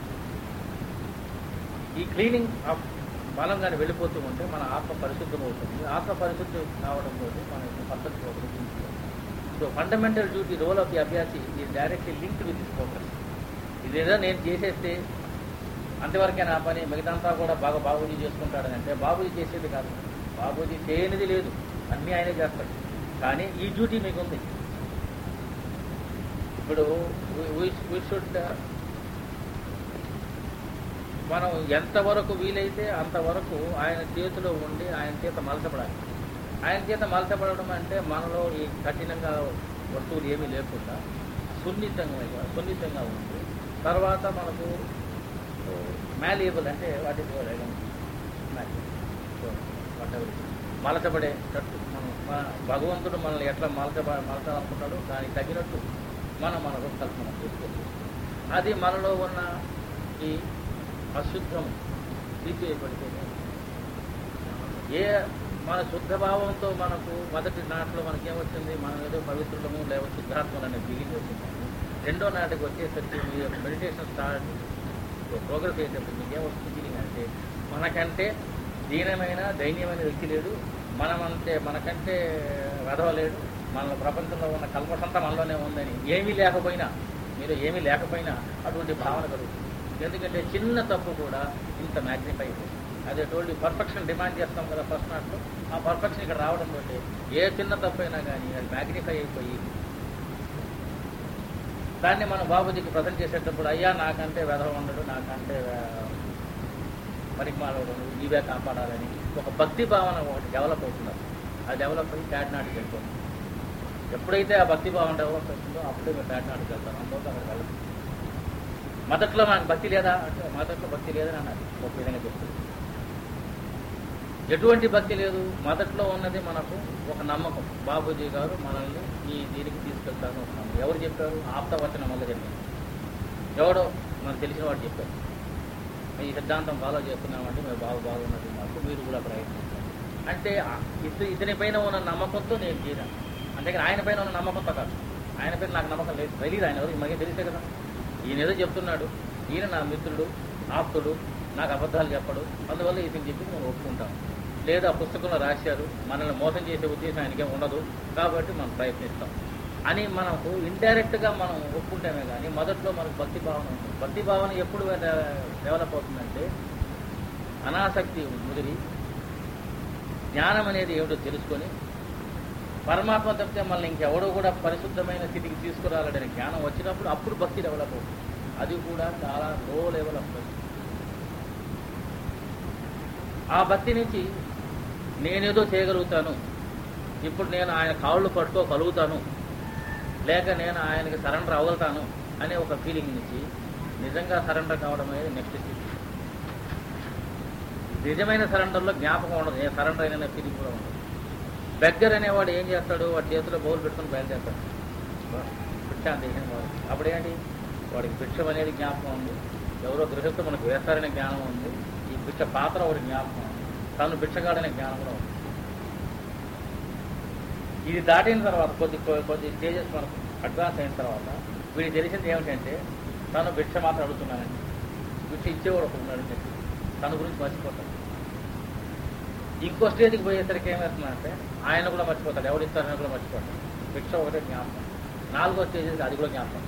ఈ క్లీనింగ్ ఆఫ్ మలం కానీ వెళ్ళిపోతూ ఉంటే మన ఆత్మ పరిశుద్ధం అవుతుంది ఆత్మ పరిశుద్ధం కావడంతో మన యొక్క పద్ధతి ఒకటి so fundamental duty role of the అభ్యాసి ఈ directly linked with this focus ఇదేదో నేను చేసేస్తే అంతవరకే నా పని మిగతాంతా కూడా బాగా బాబూజీ చేసుకుంటాడని అంటే బాబూజీ చేసేది కాదు బాబూజీ చేయనిది లేదు అన్నీ ఆయనే చేస్తాడు కానీ ఈ డ్యూటీ మీకు ఉంది ఇప్పుడు వీ షుడ్ మనం ఎంతవరకు వీలైతే అంతవరకు ఆయన చేతిలో ఉండి ఆయన చేత మలచబడాలి ఆయన చేత మలచబడడం అంటే మనలో ఈ కఠినంగా వస్తువులు ఏమీ లేకుండా సున్నితంగా సున్నితంగా ఉంది తర్వాత మనకు మ్యాలియబుల్ అంటే వాటి మలచబడేటట్టు మనం మన భగవంతుడు మనల్ని ఎట్లా మలచబ మలచాలనుకుంటాడో దానికి తగినట్టు మనం మన రూపకల్పన చేసుకోవచ్చు అది మనలో ఉన్న ఈ అశుద్ధం తీసివేయబడితే ఏ మన శుద్ధ భావంతో మనకు మొదటి నాటిలో మనకి ఏమొచ్చింది మనం ఏదో పవిత్రులము లేవ శుద్ధాత్మలు అనే ఫీలింగ్ వచ్చింది రెండో నాటికి వచ్చేసరికి మీరు మెడిటేషన్ స్టార్ట్ ప్రోగ్రెస్ అయ్యేటప్పుడు మీకు ఏమొస్తుంది ఫీలింగ్ అంటే మనకంటే దీనమైన దైన్యమైన వ్యక్తి లేడు మనమంతే మనకంటే వెధవ లేడు మన ప్రపంచంలో ఉన్న కల్పసంతా మనలోనే ఉందని ఏమీ లేకపోయినా మీరు ఏమీ లేకపోయినా అటువంటి భావన కలుగుతుంది ఎందుకంటే చిన్న తప్పు కూడా ఇంత మ్యాగ్నిఫై అయిపోతుంది అదే టోల్డ్ పర్ఫెక్షన్ డిమాండ్ చేస్తాం కదా ఫస్ట్ నాట్లో ఆ పర్ఫెక్షన్ ఇక్కడ రావడం తోటి ఏ చిన్న తప్పు అయినా కానీ అది మ్యాగ్నిఫై అయిపోయి దాన్ని మనం బాబుజీకి ప్రజెంట్ చేసేటప్పుడు అయ్యా నాకంటే వెధవ ఉండడు నాకంటే పరిమాణం నీవే కాపాడాలని ఒక భక్తి భావన ఒకటి డెవలప్ అవుతున్నారు అది డెవలప్ అయ్యి కాకినాడకి వెళ్ళిపోతుంది ఎప్పుడైతే ఆ భక్తి భావన డెవలప్ అవుతుందో అప్పుడే మేము కాకినాడకి వెళ్తాం అందువల్ల అక్కడ వెళ్ళదు మొదట్లో మనకు భక్తి లేదా అంటే మొదట్లో భక్తి లేదని అన్నారు ఒక విధంగా చెప్తుంది ఎటువంటి భక్తి లేదు మొదట్లో ఉన్నది మనకు ఒక నమ్మకం బాబూజీ గారు మనల్ని ఈ దీనికి తీసుకెళ్తాను ఒక నమ్మకం. ఎవరు చెప్పారు ఆప్తవచనం వల్ల చెప్పింది ఎవడో మనకు తెలిసిన వాడు చెప్పారు ఈ సిద్ధాంతం ఫాలో చేస్తున్నామంటే మేము బాగా బాగున్నది మాకు మీరు కూడా ప్రయత్నించాలి అంటే ఆ- ఇత- ఇతని పైన ఉన్న నమ్మకంతో నేను చేయను అంటే ఆయన పైన ఉన్న నమ్మకంతో కాదు ఆయన పైన నాకు నమ్మకం లేదు తెలియదు ఆయన ఎవరు మనకి తెలిసే కదా ఈయన ఏదో చెప్తున్నాడు ఈయన నా మిత్రుడు ఆప్తుడు నాకు అబద్ధాలు చెప్పడు అందువల్ల ఇతను చెప్పి మనం ఒప్పుకుంటాం లేదా పుస్తకంలో రాశారు మనల్ని మోసం చేసే ఉద్దేశం ఆయనకేం ఉండదు కాబట్టి మనం ప్రయత్నిస్తాం అని మనకు ఇండైరెక్ట్ గా మనం ఒప్పుకుంటామే కానీ మొదట్లో మనకు భక్తి భావన ఉంటుంది భక్తి భావన ఎప్పుడు డెవలప్ అవుతుందంటే అనాసక్తి ముదిరి జ్ఞానం అనేది ఏమిటో తెలుసుకొని పరమాత్మ తప్పితే మనల్ని ఇంకెవడో కూడా పరిశుద్ధమైన స్థితికి తీసుకురాలనే జ్ఞానం వచ్చినప్పుడు అప్పుడు భక్తి డెవలప్ అవుతుంది అది కూడా చాలా లో లెవెల్ ఆఫ్ భక్తి ఆ భక్తి నుంచి నేనేదో చేయగలుగుతాను ఇప్పుడు నేను ఆయన కాళ్ళు పట్టుకోగలుగుతాను లేక నేను ఆయనకి సరెండర్ అవ్వగలుగుతాను అనే ఒక ఫీలింగ్ నుంచి నిజంగా సరెండర్ కావడం అనేది నెక్స్ట్ స్థితి నిజమైన సరెండర్లో జ్ఞాపకం ఉండదు ఏ సరెండర్ అయిన ఫీలింగ్ కూడా ఉండదు బెగ్గర్ అనేవాడు ఏం చేస్తాడు వాడి చేతిలో బౌల్ పెట్టుకుని బయలుదేరుతాడు భిక్షాంతి అప్పుడేంటి వాడికి భిక్షం అనేది జ్ఞాపకం ఉంది ఎవరో గృహస్థు మనకు వేస్తారనే జ్ఞానం ఉంది ఈ భిక్ష పాత్ర ఒకటి జ్ఞాపకం ఉంది తను భిక్షగాడనే జ్ఞానం కూడా ఉంది ఇది దాటిన తర్వాత కొద్ది కొ- కొద్ది స్టేజెస్ మనకు అడ్వాన్స్ అయిన తర్వాత వీడికి తెలిసింది ఏమిటంటే తను భిక్ష మాత్రం అడుగుతున్నానండి భిక్ష ఇచ్చేవాడు ఒకడు ఉన్నాడు చెప్పి తన గురించి మర్చిపోతాడు ఇంకో స్టేజ్కి పోయేసరికి ఏమవుతుందంటే ఆయన కూడా మర్చిపోతాడు ఎవరు ఇస్తారని కూడా మర్చిపోతాడు భిక్ష ఒకటే జ్ఞాపకం నాలుగో స్టేజెస్ అది కూడా జ్ఞాపకం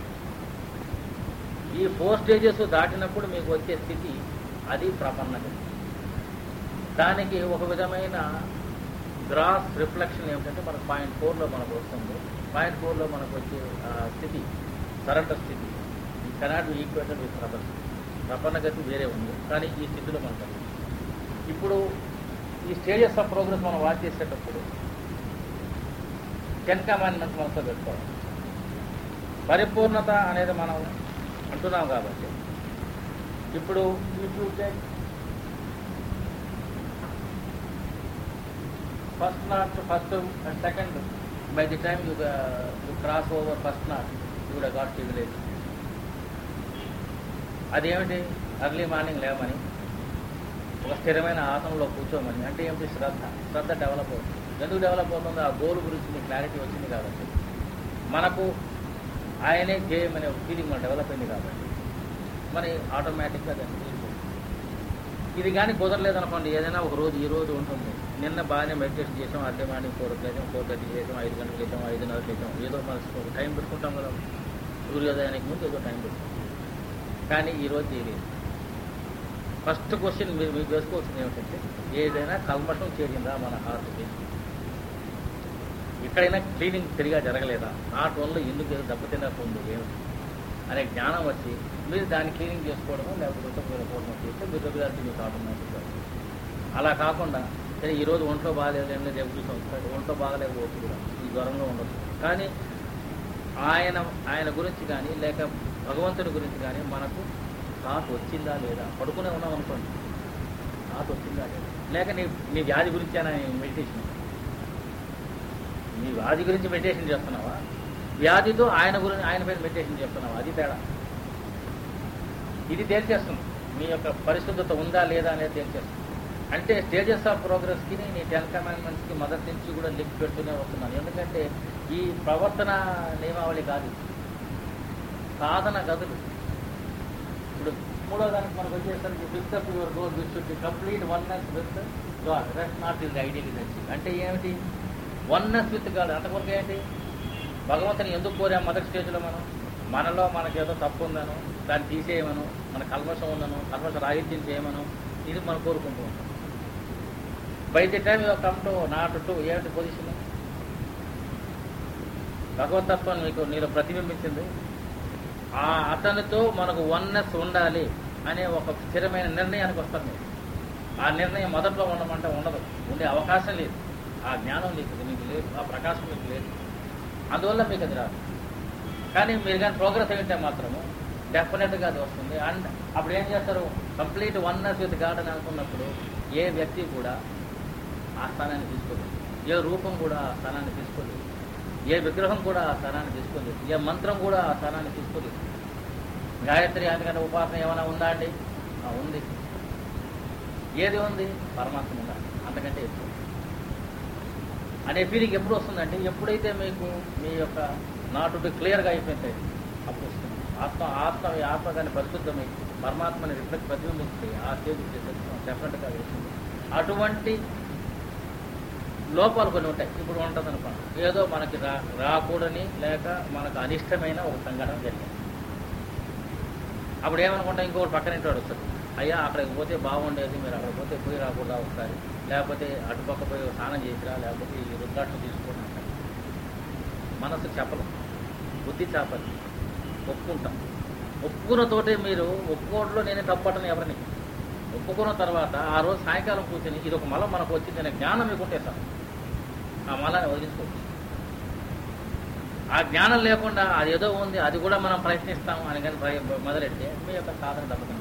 ఈ ఫోర్ స్టేజెస్ దాటినప్పుడు మీకు వచ్చే స్థితి అది ప్రపన్నత దానికి ఒక విధమైన గ్రాస్ రిఫ్లెక్షన్ ఏమిటంటే మనకు పాయింట్ ఫోర్లో మనకు వస్తుంది పాయింట్ ఫోర్లో మనకు వచ్చే ఆ, స్థితి సరెండర్ స్థితి ఈ కెనాట్ ఈక్వేటెడ్ విత్ ప్రపంచ ప్రపన్న గతి వేరే ఉంది కానీ ఈ స్థితిలో మనకు అది. ఇప్పుడు ఈ స్టేజెస్ ఆఫ్ ప్రోగ్రెస్ మనం వాచ్ చేసేటప్పుడు టెన్ కమాండ్మెంట్స్ మనతో పెట్టుకోవాలి పరిపూర్ణత అనేది మనం అంటున్నాం కాబట్టి ఇప్పుడు if you take first knot first and second by the time you you cross over first knot you would got village అదేమిటి అర్లీ మార్నింగ్ లేవమని ఒక స్థిరమైన ఆసనంలో కూర్చోమని అంటే ఏమిటి శ్రద్ధ శ్రద్ధ డెవలప్ అవుతుంది ఎందుకు డెవలప్ అవుతుందో ఆ గోల్ గురించి మీకు క్లారిటీ వచ్చింది కాబట్టి మనకు ఆయనే చేయమనే ఒక ఫీలింగ్ మనం డెవలప్ అయింది కాబట్టి మరి ఆటోమేటిక్గా దాన్ని తీసుకోవచ్చు ఇది కానీ కుదరలేదు అనుకోండి ఏదైనా ఒక రోజు ఈ రోజు ఉంటుంది నిన్న బాగానే మెడిటేషన్ చేసాం అర్లీ మార్నింగ్ ఫోర్ చేసాం ఫోర్ థర్టీ చేసాం ఐదు గంటలకు చేసాం ఐదున్నరకు చేసాం ఏదో మన ఒక టైం పెట్టుకుంటాం కదా సూర్యోదయానికి ముందు ఏదో టైం పెట్టుకుంటాం కానీ ఈ రోజు చేయలేదు ఫస్ట్ క్వశ్చన్ మీరు మీకు వేసుకోవాల్సింది ఏమిటంటే ఏదైనా కల్మషం చేరిందా మన హార్ట్కి ఎక్కడైనా క్లీనింగ్ సరిగా జరగలేదా హార్ట్ వల్ల ఎందుకు ఏదో దెబ్బతినకుండా ఏమిటి అనే జ్ఞానం వచ్చి మీరు దాన్ని క్లీనింగ్ చేసుకోవడము లేకపోతే ఉత్తమపోవడం చేస్తే మీరు రెగ్యులారిటీ మీకు ఆటోమేటిక్గా వస్తుంది. అలా కాకుండా సరే ఈ రోజు ఒంట్లో బాగాలేదు ఏం లేదు రేపు చూసాం సరే ఒంట్లో బాగాలేకపోవచ్చు కూడా ఈ జ్వరంలో ఉండదు కానీ ఆయన ఆయన గురించి కానీ లేక భగవంతుడి గురించి కానీ మనకు థాట్ వచ్చిందా లేదా పడుకునే ఉన్నాం అనుకోండి థాట్ వచ్చిందా లేదా లేక నీ నీ వ్యాధి గురించి ఆయన మెడిటేషన్ నీ వ్యాధి గురించి మెడిటేషన్ చేస్తున్నావా వ్యాధితో ఆయన గురించి ఆయన పైన మెడిటేషన్ చేస్తున్నావా అది తేడా ఇది తేల్చేస్తుంది మీ యొక్క పరిశుద్ధత ఉందా లేదా అనేది తేల్చేస్తుంది అంటే స్టేజెస్ ఆఫ్ ప్రోగ్రెస్కి నీ టెన్ కమాండ్మెంట్స్కి మొదటి నుంచి కూడా లింక్ పెడుతూనే వస్తున్నాను ఎందుకంటే ఈ ప్రవర్తన నియమావళి కాదు ఇది. సాధన గదులు ఇప్పుడు మూడో దానికి మనకు వచ్చేసరికి fix up your goal which should be complete oneness with God rest not is ideal అంటే ఏమిటి వన్నెస్ విత్ గాడ్ అంతవరకు ఏంటి భగవంతుని ఎందుకు కోరాం మొదటి స్టేజ్లో మనం మనలో మనకి ఏదో తప్పు ఉందనో దాన్ని తీసేయమను మన కల్మషం ఉందను కల్మషం రాహిత్యం చేయమను ఇది మనం కోరుకుంటూ ఉంటాం by the time you come to knot two ఏమిటి పొజిషన్ భగవతత్వం నీకు నీలో ప్రతిబింబించింది ఆ అతనితో మనకు వన్నెస్ ఉండాలి అనే ఒక స్థిరమైన నిర్ణయానికి వస్తాం మీరు ఆ నిర్ణయం మొదట్లో ఉండమంటే ఉండదు ఉండే అవకాశం లేదు ఆ జ్ఞానం మీకు మీకు లేదు ఆ ప్రకాశం మీకు లేదు అందువల్ల మీకు అది రాదు కానీ మీరు కానీ ప్రోగ్రెస్ అయితే మాత్రము డెఫినెట్గా అది వస్తుంది అండ్ అప్పుడు ఏం చేస్తారు కంప్లీట్ వన్నెస్ విత్ గాడ్ అని అనుకున్నప్పుడు ఏ వ్యక్తి కూడా ఆ స్థానాన్ని తీసుకోలేదు ఏ రూపం కూడా ఆ స్థానాన్ని తీసుకోలేదు ఏ విగ్రహం కూడా ఆ స్థానాన్ని తీసుకోలేదు ఏ మంత్రం కూడా ఆ స్థానాన్ని తీసుకోలేదు గాయత్రి అందుకని ఉపాసన ఏమైనా ఉందా అండి ఆ, ఉంది ఏది ఉంది పరమాత్మ ఉందా అంతకంటే ఎక్కువ అనే ఫీలింగ్ ఎప్పుడు వస్తుందంటే ఎప్పుడైతే మీకు మీ యొక్క నాటు క్లియర్గా అయిపోయింది అప్పుడు వస్తుంది ఆత్మ ఆత్మ ఈ ఆత్మ కానీ పరిశుద్ధమై పరమాత్మని రిఫ్లెక్ట్ ప్రతిబింబిస్తే ఆ స్టేజ్ డెఫినెట్గా వేస్తుంది అటువంటి లోపాలు కొన్ని ఉంటాయి ఇప్పుడు ఉంటుంది అనుకోండి ఏదో మనకి రా రాకూడని లేక మనకు అనిష్టమైన ఒక సంఘటన జరిగింది అప్పుడు ఏమనుకుంటాం ఇంకొకటి పక్కన ఇంటి వాడు వస్తాడు అయ్యా అక్కడికి పోతే బాగుండేది మీరు అక్కడికి పోతే పోయి రాకుండా ఒకసారి లేకపోతే అటుపక్క పోయి స్నానం చేసిరా లేకపోతే ఈ రుద్రాక్ష తీసుకోండి అంటారు. మనసు చెప్పలు బుద్ధి చేపలు ఒప్పుకుంటాం ఒప్పుకున్న తోటే మీరు ఒప్పుకోవడంలో నేనే తప్పటను ఎవరిని ఒప్పుకున్న తర్వాత ఆ రోజు సాయంకాలం కూర్చొని ఇది ఒక మలం మనకు వచ్చింది అనే జ్ఞానం మీకు ఉంటే సార్ ఆ మలాన్ని వదిలించుకోవచ్చు ఆ జ్ఞానం లేకుండా అది ఏదో ఉంది అది కూడా మనం ప్రయత్నిస్తాం అని కానీ ప్రయ- మొదలెడితే మీ యొక్క సాధన దెబ్బతిన్నది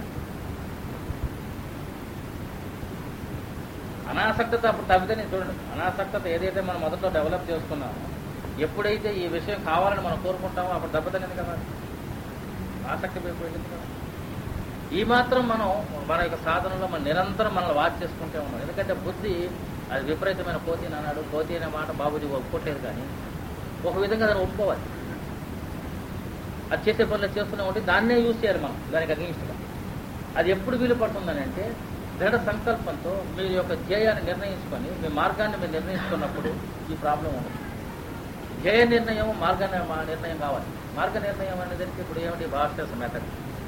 అనాసక్తత అప్పుడు తగ్గితేనే చూడండి అనాసక్తత ఏదైతే మనం మొదట్లో డెవలప్ చేసుకున్నామో ఎప్పుడైతే ఈ విషయం కావాలని మనం కోరుకుంటామో అప్పుడు దెబ్బతిన్నది కదా ఆసక్తి పోయిపోయింది కదా ఈ మాత్రం మనం మన యొక్క సాధనలో మనం నిరంతరం మనల్ని వాచ్ చేసుకుంటే ఉన్నాం ఎందుకంటే బుద్ధి అది విపరీతమైన పోతీ అన్నాడు పోతీ అనే మాట బాబుజీ ఒప్పుకోలేదు కానీ ఒక విధంగా దాన్ని ఒప్పుకోవాలి అది చేసే పనులు చేస్తూనే ఉంటే దాన్నే యూజ్ చేయాలి మనం దానికి అగ్నిస్ట్గా అది ఎప్పుడు వీలు పడుతుందని అంటే దృఢ సంకల్పంతో మీ యొక్క ధ్యేయాన్ని నిర్ణయించుకొని మీ మార్గాన్ని మీరు నిర్ణయించుకున్నప్పుడు ఈ ప్రాబ్లం ఉండదు ధ్యేయ నిర్ణయం మార్గ ని- నిర్ణయం కావాలి మార్గ నిర్ణయం అనేది ఇప్పుడు ఏమిటి భాస్కర్స్ మెథడ్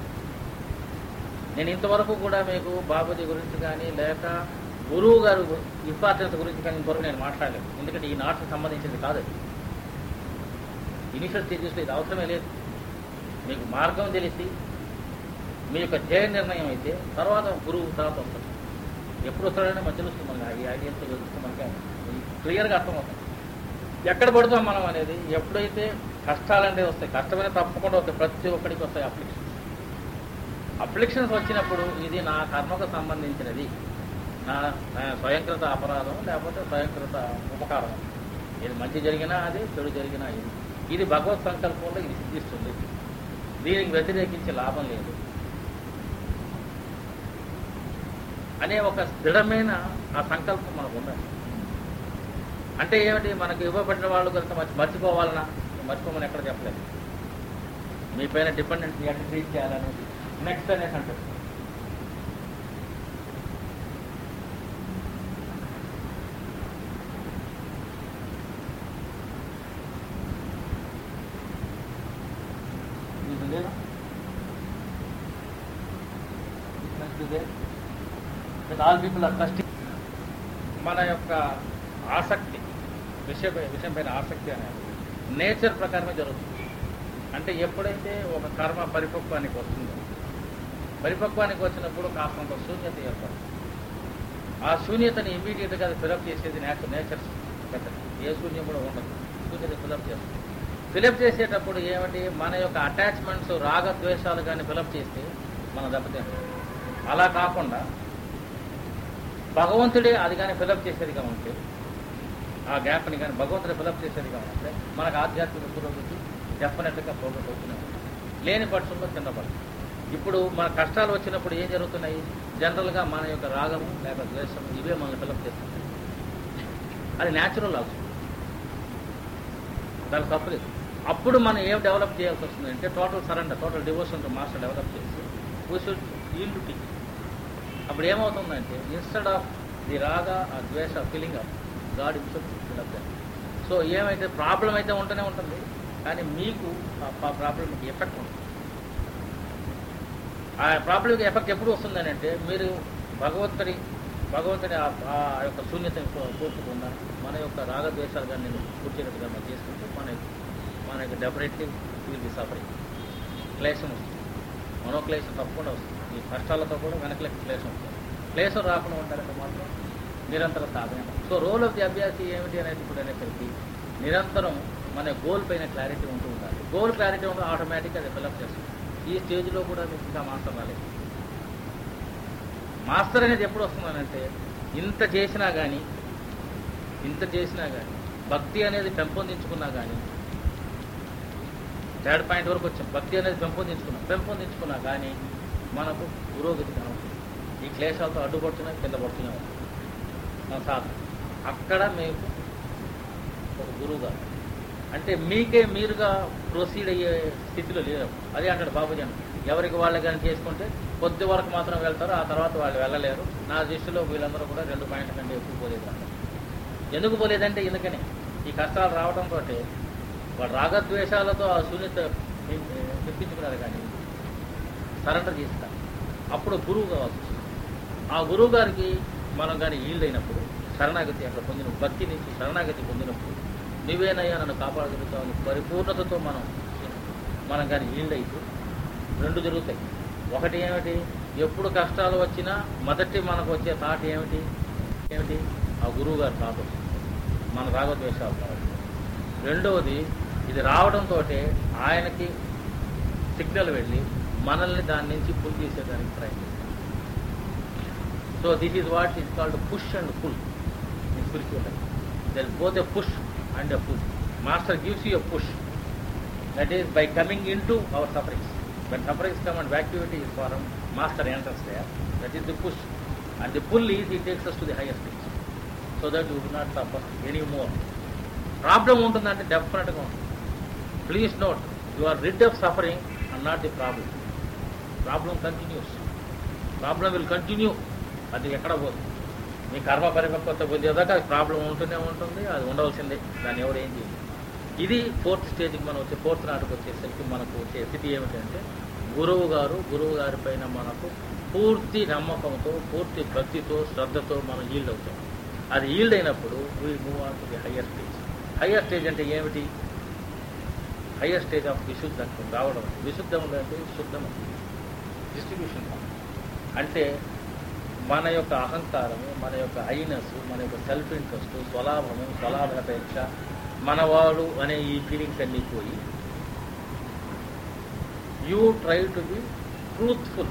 నేను ఇంతవరకు కూడా మీకు బాబుజీ గురించి కానీ లేక గురువు గారు ఇంపార్టెన్స్ గురించి కానీ ఇంతవరకు నేను మాట్లాడలేదు ఎందుకంటే ఈ నాట్కి సంబంధించింది కాదు అది ఇనిషియల్ స్టేజెస్లో ఇది అవసరమే లేదు మీకు మార్గం తెలిసి మీ యొక్క ధ్యేయ నిర్ణయం అయితే తర్వాత గురువు తర్వాత వస్తుంది ఎప్పుడు వస్తాడని మధ్యలో వస్తుంది మనకి ఈ ఐడియాస్ వెళ్తే మనకి క్లియర్గా అర్థమవుతుంది ఎక్కడ పడతాం మనం అనేది ఎప్పుడైతే కష్టాలంటే వస్తాయి కష్టమైన తప్పకుండా వస్తాయి ప్రతి ఒక్కడికి వస్తాయి అప్లికేషన్స్ అప్లికేషన్స్ వచ్చినప్పుడు ఇది నా కర్మకు సంబంధించినది నా నా స్వయంకృత అపరాధం లేకపోతే స్వయంకృత ఉపకారం ఇది మంచి జరిగినా అది చెడు జరిగినా ఇది ఇది భగవత్ సంకల్పంలో ఇది సిద్ధిస్తుంది దీనికి వ్యతిరేకించే లాభం లేదు అనే ఒక దృఢమైన ఆ సంకల్పం మనకు ఉండాలి అంటే ఏమిటి మనకు ఇవ్వబడిన వాళ్ళు కనుక మర్చి మర్చిపోవాలన్నా మర్చిపోమని ఎక్కడ చెప్పలేదు మీ పైన డిపెండెన్స్ ఎట్లా ట్రీట్ చేయాలనేది నెక్స్ట్ అనేసి అంటారు ఇది లేదా నెక్స్ట్ ఇదే ఆల్ పీపుల్ ఆర్ ట్రస్టింగ్ మన యొక్క ఆసక్తి విషయ విషయం పైన ఆసక్తి అనేది నేచర్ ప్రకారమే జరుగుతుంది అంటే ఎప్పుడైతే ఒక కర్మ పరిపక్వానికి వస్తుందో పరిపక్వానికి వచ్చినప్పుడు కాస్తంత శూన్యత ఏర్పడుతుంది ఆ శూన్యతని ఇమీడియట్గా అది ఫిలప్ చేసేది నేచర్ నేచర్ మెథడ్ ఏ శూన్యం కూడా ఉండదు శూన్యత ఫిలప్ చేస్తుంది ఫిలప్ చేసేటప్పుడు ఏమిటి మన యొక్క అటాచ్మెంట్స్ రాగద్వేషాలు కానీ ఫిలప్ చేస్తే మన దెబ్బతింటాం అలా కాకుండా భగవంతుడే అది కానీ ఫిలప్ చేసేదిగా ఉంటే ఆ గ్యాప్ని కానీ భగవంతుడే ఫిలప్ చేసేదిగా ఉంటే మనకు ఆధ్యాత్మిక పురోగతి డెఫినెట్గా ప్రోగ్రెస్ అవుతూనే ఉంటుంది లేని పక్షంలో కింద పడుతుంది ఇప్పుడు మన కష్టాలు వచ్చినప్పుడు ఏం జరుగుతున్నాయి జనరల్గా మన యొక్క రాగము లేక ద్వేషము ఇవే మనల్ని ఫిలప్ చేస్తుంటాయి అది న్యాచురల్ అవసరం దానికి తప్పలేదు అప్పుడు మనం ఏం డెవలప్ చేయాల్సి వస్తుంది అంటే total surrender total devotion to master develop చేసి వీ షుడ్ ఈల్ టు అప్పుడు ఏమవుతుందంటే ఇన్స్టెడ్ ఆఫ్ ది రాగ ఆ ద్వేష feeling of God himself fill up so ఏమైతే ప్రాబ్లం అయితే ఉంటూనే ఉంటుంది కానీ మీకు ఆ ప్రాబ్లంకి ఎఫెక్ట్ ఉంటుంది ఆ ప్రాబ్లంకి ఎఫెక్ట్ ఎప్పుడు వస్తుందని అంటే మీరు భగవంతుడి భగవంతుని ఆ ఆ యొక్క శూన్యతని కోరుకుండా మన యొక్క రాగద్వేషాలు కానీ నేను కూర్చేటట్టుగా మనం చేసుకుంటే మన మన యొక్క డెఫినెట్లీ విల్ బి సఫరింగ్ క్లేశం వస్తుంది మనోక్లేశం తప్పకుండా వస్తుంది ఈ కష్టాలతో కూడా వెనకలకి క్లేశం వస్తుంది క్లేశం రాకుండా ఉండాలంటే మాత్రం నిరంతర సాధన సో రోల్ ఆఫ్ ది అభ్యాసి ఏమిటి అనేది ఇప్పుడు అనేసరికి నిరంతరం మన గోల్ పైన క్లారిటీ ఉంటూ ఉండాలి గోల్ క్లారిటీ ఉంటే ఆటోమేటిక్గా అది డెవలప్ చేస్తుంది ఈ స్టేజ్లో కూడా మీకు ఇంకా మాస్టర్ రాలేదు మాస్టర్ అనేది ఎప్పుడు వస్తుందనంటే ఇంత చేసినా కానీ ఇంత చేసినా కానీ భక్తి అనేది పెంపొందించుకున్నా కానీ థర్డ్ పాయింట్ వరకు వచ్చాం భక్తి అనేది పెంపొందించుకున్నాం పెంపొందించుకున్నా కానీ మనకు పురోగతి కనబడుతుంది ఈ క్లేశాలతో అడ్డుపడుతున్నా కింద పడుతూనే ఉంటుంది మన సాధన అక్కడ మీకు ఒక గురువుగా అంటే మీకే మీరుగా ప్రొసీడ్ అయ్యే స్థితిలో లేరు అదే అంటాడు బాబుజీ అని. ఎవరికి వాళ్ళు కానీ చేసుకుంటే కొద్ది వరకు మాత్రం వెళ్తారు ఆ తర్వాత వాళ్ళు వెళ్ళలేరు నా దృష్టిలో వీళ్ళందరూ కూడా రెండు పాయింట్ల కంటే ఎక్కువ పోలేదు అంటారు. ఎందుకు పోలేదంటే ఎందుకని ఈ కష్టాలు రావడంతో వాడు రాగద్వేషాలతో ఆ శూన్యత తెప్పించుకున్నారు కానీ సరెండర్ చేస్తారు అప్పుడు గురువు కావాల్సి వస్తుంది. ఆ గురువు గారికి మనం కానీ ఈల్డ్ అయినప్పుడు శరణాగతి అక్కడ పొందిన భక్తి నుంచి శరణాగతి పొందినప్పుడు నువ్వేనయ్యా నన్ను కాపాడగలుగుతావు పరిపూర్ణతతో మనం మనం కానీ ఈల్డ్ అయితే రెండు జరుగుతాయి ఒకటి ఏమిటి ఎప్పుడు కష్టాలు వచ్చినా మొదటి మనకు వచ్చే థాట్ ఏమిటి ఏమిటి ఆ గురువు గారి థాట్ వస్తుంది మన రాగద్వేషాలు రావు. రెండవది ఇది రావడంతో ఆయనకి సిగ్నల్ వెళ్ళి మనల్ని దాని నుంచి పుల్ చేసేదానికి ప్రయత్నిస్తాం so this is what is called push and pull in spiritual life there both a push and a pull master gives you a push that is by coming into our sufferings when sufferings come and vacuity is formed master enters there that is the push and the pull is he takes us to the higher stage so that you do not suffer any more problem ఉంటుందంటే డెఫినెట్గా ఉంటుంది please note you are rid of suffering and not the problem problem continues problem will continue అది ఎక్కడ పోదు మీ కర్మ పరిపక్వత పొందేదాకా అది ప్రాబ్లం ఉంటూనే ఉంటుంది అది ఉండవలసిందే దాన్ని ఎవరు ఏం చేయలేదు ఇది ఫోర్త్ స్టేజ్కి మనం వచ్చే ఫోర్త్ నాటికి వచ్చేసరికి మనకు వచ్చే స్థితి ఏమిటంటే గురువు గారు గురువు గారి పైన మనకు పూర్తి నమ్మకంతో పూర్తి భక్తితో శ్రద్ధతో మనం ఈల్డ్ అవుతాం అది ఈల్డ్ అయినప్పుడు we move on to the higher stage higher stage అంటే ఏమిటి హయ్యర్ స్టేజ్ ఆఫ్ విశుద్ధం రావడం విశుద్ధం అంటే శుద్ధం డిస్ట్రిబ్యూషన్ అంటే మన యొక్క అహంకారము మన యొక్క ఐనస్ మన యొక్క సెల్ఫ్ ఇంట్రెస్ట్ స్వలాభము స్వలాభాపేక్ష మనవాడు అనే ఈ ఫీలింగ్స్ అన్నీ పోయి you try to be truthful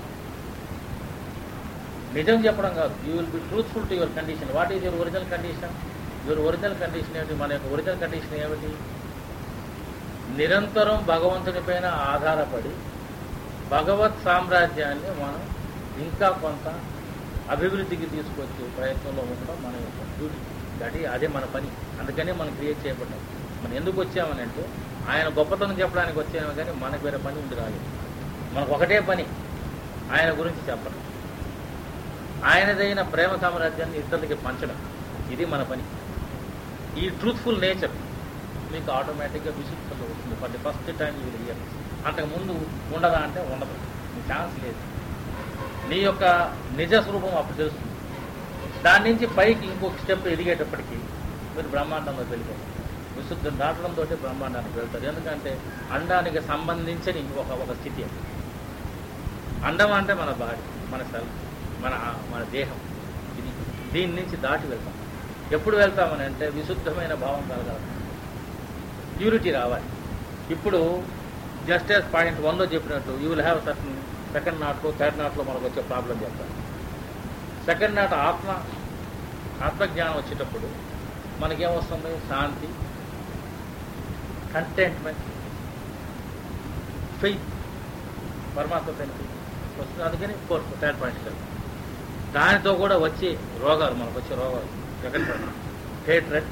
నిజం చెప్పడం కాదు you will be truthful to your condition what is your original condition your original condition ఏమిటి మన యొక్క ఒరిజినల్ కండిషన్ ఏమిటి నిరంతరం భగవంతుని పైన ఆధారపడి భగవత్ సామ్రాజ్యాన్ని మనం ఇంకా కొంత అభివృద్ధికి తీసుకొచ్చే ప్రయత్నంలో ఉండడం మన యొక్క డ్యూటీ దట్ అదే మన పని అందుకనే మనం క్రియేట్ చేయబడ్డాం మనం ఎందుకు వచ్చామని అంటే ఆయన గొప్పతనం చెప్పడానికి వచ్చాము కానీ మనకు వేరే పని ఉంది రాలేదు మనకు ఒకటే పని ఆయన గురించి చెప్పడం ఆయనదైన ప్రేమ సామ్రాజ్యాన్ని ఇతరులకి పంచడం ఇది మన పని ఈ ట్రూత్ఫుల్ నేచర్ మీకు ఆటోమేటిక్గా విసుగులో వస్తుంది for the first time you hear అంతకుముందు ఉండదా అంటే ఉండదు మీ ఛాన్స్ లేదు నీ యొక్క నిజ స్వరూపం అప్పుడు తెలుస్తుంది దాని నుంచి పైకి ఇంకొక స్టెప్ ఎదిగేటప్పటికి మీరు బ్రహ్మాండంలో వెళ్ళిపోతారు విశుద్ధం దాటడంతో బ్రహ్మాండానికి వెళ్తారు ఎందుకంటే అండానికి సంబంధించని ఒక ఒక స్థితి అది అండం అంటే మన బాడీ మన సెల్ఫ్ మన మన దేహం ఇది దీని నుంచి దాటి వెళ్తాం ఎప్పుడు వెళ్తామని అంటే విశుద్ధమైన భావం కలగాలి ప్యూరిటీ రావాలి ఇప్పుడు జస్ట్ యాజ్ పాయింట్ వన్లో చెప్పినట్టు you will have certain second నాట్లో థర్డ్ నాట్లో మనకు వచ్చే ప్రాబ్లం చెప్తాను సెకండ్ నాట్ ఆత్మ ఆత్మజ్ఞానం వచ్చేటప్పుడు మనకేమొస్తుంది శాంతి కంటెంట్మెంట్ ఫెయిత్ పరమాత్మ పైన faith వస్తుంది అందుకని ఫోర్త్ థర్డ్ పాయింట్ దానితో కూడా వచ్చే రోగాలు మనకు వచ్చే రోగాలు second point hatred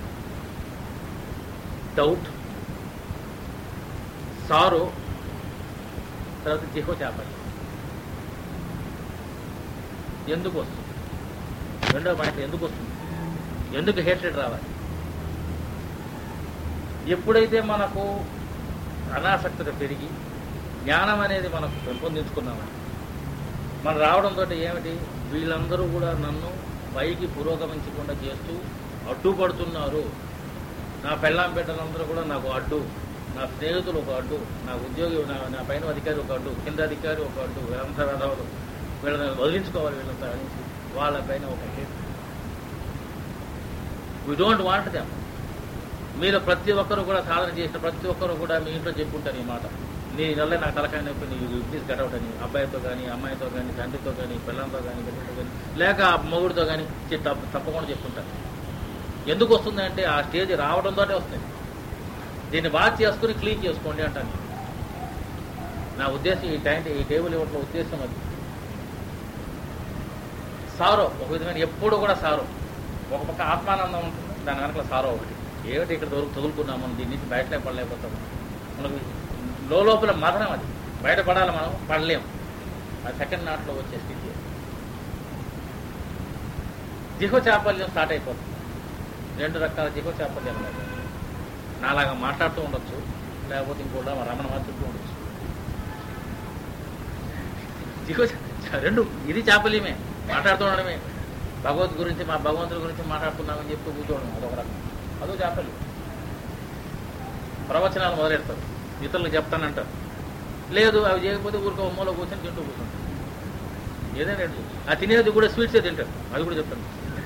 doubt sorrow తర్వాత జిహో చేపలు ఎందుకు వస్తుంది రెండో పాయింట్ ఎందుకు వస్తుంది ఎందుకు హేట్రెడ్ రావాలి ఎప్పుడైతే మనకు అనాసక్తత పెరిగి జ్ఞానం అనేది మనకు పెంపొందించుకున్నామని మనం రావడంతో ఏమిటి వీళ్ళందరూ కూడా నన్ను పైకి పురోగమించకుండా చేస్తూ అడ్డుపడుతున్నారు నా పెళ్ళాం బిడ్డలందరూ కూడా నాకు అడ్డు నా స్నేహితులు ఒక అడ్డు నా ఉద్యోగి నా నా పైన అధికారి ఒక అడ్డు కింద అధికారి ఒక అడ్డు వీళ్ళంతా వేదవాళ్ళు వీళ్ళని వదిలించుకోవాలి వీళ్ళంతా అనేసి వాళ్ళ పైన ఒక hate we don't want them మీరు ప్రతి ఒక్కరు కూడా సాధన చేసిన ప్రతి ఒక్కరు కూడా మీ ఇంట్లో చెప్పుకుంటారు ఈ మాట నీ నెల నాకు తలకాయ నొప్పి నీ ప్లీజ్ గడవట్ అని అబ్బాయితో కానీ అమ్మాయితో కానీ తండ్రితో కానీ పిల్లలతో కానీ బిడ్డతో కానీ లేక ఆ మొగుడితో కానీ చె- తప్ప- తప్పకుండా చెప్పుకుంటారు ఎందుకు వస్తుందంటే ఆ స్టేజ్ రావడంతో వస్తుంది దీన్ని బాగా చేసుకుని క్లీన్ చేసుకోండి అంటాను నేను. నా ఉద్దేశం ఈ టైం ఈ టేబుల్ ఇవ్వట్లో ఉద్దేశం అది సారో ఒక విధమైన ఎప్పుడు కూడా సారో ఒక పక్క ఆత్మానందం ఉంటుంది దాని వెనకాల సారో ఒకటి ఏమిటి ఇక్కడ దొరికి తగులుకున్నాము దీని నుంచి బయటలే పడలేకపోతాము మనకు లోపల మదనం అది బయటపడాలి మనం పడలేము అది సెకండ్ నాట్లో వచ్చే స్థితి అది. జిహో చాపల్యం స్టార్ట్ అయిపోతుంది రెండు రకాల జిహో చాపల్యం ఉన్నాయి నాలాగా మాట్లాడుతూ ఉండొచ్చు లేకపోతే ఇంకోటి రమణ మారి చుట్టూ ఉండొచ్చు జిహో చా- రెండు ఇది చాపల్యమే మాట్లాడుతూ ఉండడమే భగవద్ గురించి మా భగవంతుడి గురించి మాట్లాడుతున్నామని చెప్తూ కూర్చోవడం అదొక రకం అదో చాపల్యం ప్రవచనాలు మొదలెడతారు ఇతరులకు చెప్తానంటారు లేదు అవి చేయకపోతే ఊరికో మూల కూర్చొని తింటూ కూర్చుంటారు ఏదైనా రెండు ఆ తినేది కూడా స్వీట్సే తింటారు అది కూడా చెప్తాను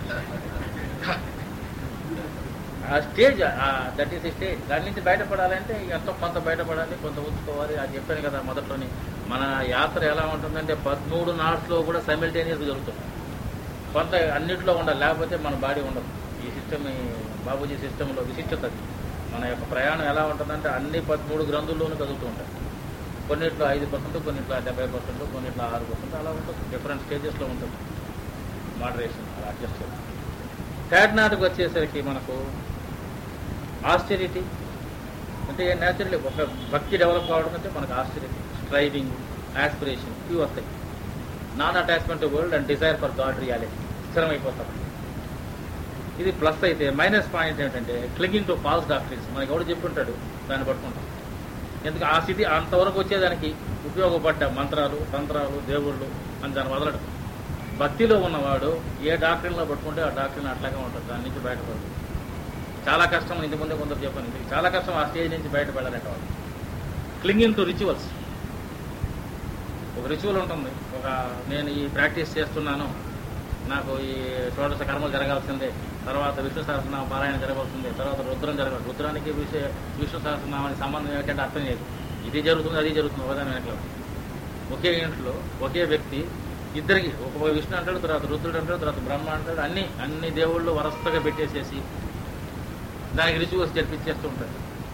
ఆ స్టేజ్ దట్ ఈస్ స్టేజ్ దాని నుంచి బయటపడాలంటే ఎంతో కొంత బయటపడాలి కొంత ఉంచుకోవాలి అది చెప్పాను కదా మొదట్లోని మన యాత్ర ఎలా ఉంటుందంటే పదమూడు నాట్స్లో కూడా సైమిల్టేనియస్గా జరుగుతుంది కొంత అన్నిట్లో ఉండాలి లేకపోతే మన బాడీ ఉండదు ఈ సిస్టమ్ బాబూజీ సిస్టంలో విశిష్టత అది. మన యొక్క ప్రయాణం ఎలా ఉంటుందంటే అన్ని పదమూడు గ్రంథుల్లోనూ కదులుతూ ఉంటాయి కొన్నిట్లో ఐదు పర్సెంట్ కొన్నిట్లో డెబ్బై పర్సెంట్ కొన్నిట్లో ఆరు పర్సెంట్ అలా ఉంటుంది డిఫరెంట్ స్టేజెస్లో ఉంటుంది మోడరేషన్ అలా అడ్జస్ట్ థర్డ్ నాటుకు వచ్చేసరికి మనకు ఆస్టెరిటీ అంటే న్యాచురల్లీ ఒక భక్తి డెవలప్ కావడం అంటే మనకు ఆస్టెరిటీ స్ట్రైవింగ్ ఆస్పిరేషన్ ఇవి వస్తాయి non attachment world and desire for God reality స్థిరం అయిపోతాం ఇది ప్లస్ అయితే మైనస్ పాయింట్ ఏంటంటే క్లింగింగ్ టు ఫాల్స్ డాక్టరీస్ మనకి ఎవడు చెప్పుంటాడు దాన్ని పట్టుకుంటాం ఎందుకు ఆ స్థితి అంతవరకు వచ్చేదానికి ఉపయోగపడ్డ మంత్రాలు తంత్రాలు దేవుళ్ళు అని దాన్ని వదలడం భక్తిలో ఉన్నవాడు ఏ డాక్టరీలో పట్టుకుంటే ఆ డాక్టరీని అట్లాగే ఉంటుంది దాని నుంచి బయటపడదు చాలా కష్టం ఇంత ముందే కొందరు చెప్పాను ఇది చాలా కష్టం ఆ స్టేజ్ నుంచి బయటపడాలంటే వాళ్ళు క్లింగింగ్ టు రిచువల్స్ ఒక రిచువల్ ఉంటుంది ఒక నేను ఈ ప్రాక్టీస్ చేస్తున్నాను నాకు ఈ షోడశ కర్మలు జరగాల్సిందే తర్వాత విష్ణు సహస్రనామ పారాయణ జరగాల్సిందే తర్వాత రుద్రం జరగాలి రుద్రానికి విషయ విష్ణు సహస్రనామానికి సంబంధం ఏంటంటే అర్థం లేదు ఇది జరుగుతుంది అది జరుగుతుంది ఒకదాని వెనక ఒకే ఇంట్లో ఒకే వ్యక్తి ఇద్దరికి ఒక విష్ణు అంటాడు తర్వాత రుద్రుడు అంటాడు తర్వాత బ్రహ్మ అంటాడు అన్ని అన్ని దేవుళ్ళు వరసగా పెట్టేసేసి దానికి రిచువల్స్ జరిపించేస్తూ ఉంటాడు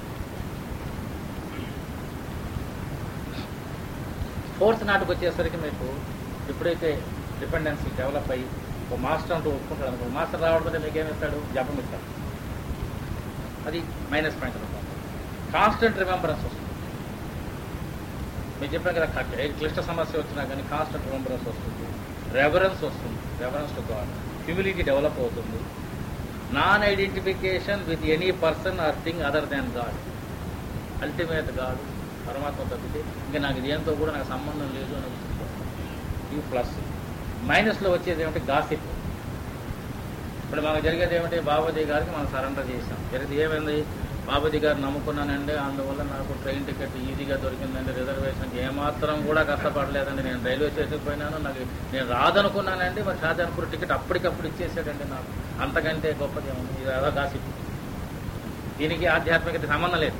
ఫోర్త్ నాటుకు వచ్చేసరికి మీకు ఎప్పుడైతే డిపెండెన్సీ డెవలప్ అయ్యి ఒక మాస్టర్ అంటూ ఒప్పుకుంటాడు అనుకో మాస్టర్ రావడం మీకు ఏమి ఇస్తాడు జపం ఇస్తాడు అది మైనస్ పాయింట్ అనమాట కాన్స్టెంట్ రిమెంబరెన్స్ వస్తుంది మీకు చెప్పాను కదా క- ఏ క్లిష్ట సమస్య వచ్చినా కానీ కాన్స్టెంట్ రిమెంబరెన్స్ వస్తుంది రెఫరెన్స్ వస్తుంది reference to God humility develop అవుతుంది non identification with any person or thing other than God ultimate God పరమాత్మ తప్పితే ఇంకా నాకు దేంతో కూడా నాకు సంబంధం లేదు అని గుర్తుంచుకోవాలి. ఇది ప్లస్ మైనస్లో వచ్చేది ఏమంటే గాసిప్ ఇప్పుడు మనకు జరిగేది ఏమంటే బాబాజీ గారికి మనం సరెండర్ చేసాం జరిగింది ఏమైంది బాబాజీ గారు నమ్ముకున్నానండి అందువల్ల నాకు ట్రైన్ టికెట్ ఈజీగా దొరికిందండి రిజర్వేషన్ ఏమాత్రం కూడా కష్టపడలేదండి నేను రైల్వే స్టేషన్కి పోయినాను నాకు నేను రాదనుకున్నానండి మరి షాజాన్పూర్ టికెట్ అప్పటికప్పుడు ఇచ్చేసాడండి నాకు అంతకంటే గొప్పది ఏముంది ఇది అదో గాసిప్ దీనికి ఆధ్యాత్మికత సంబంధం లేదు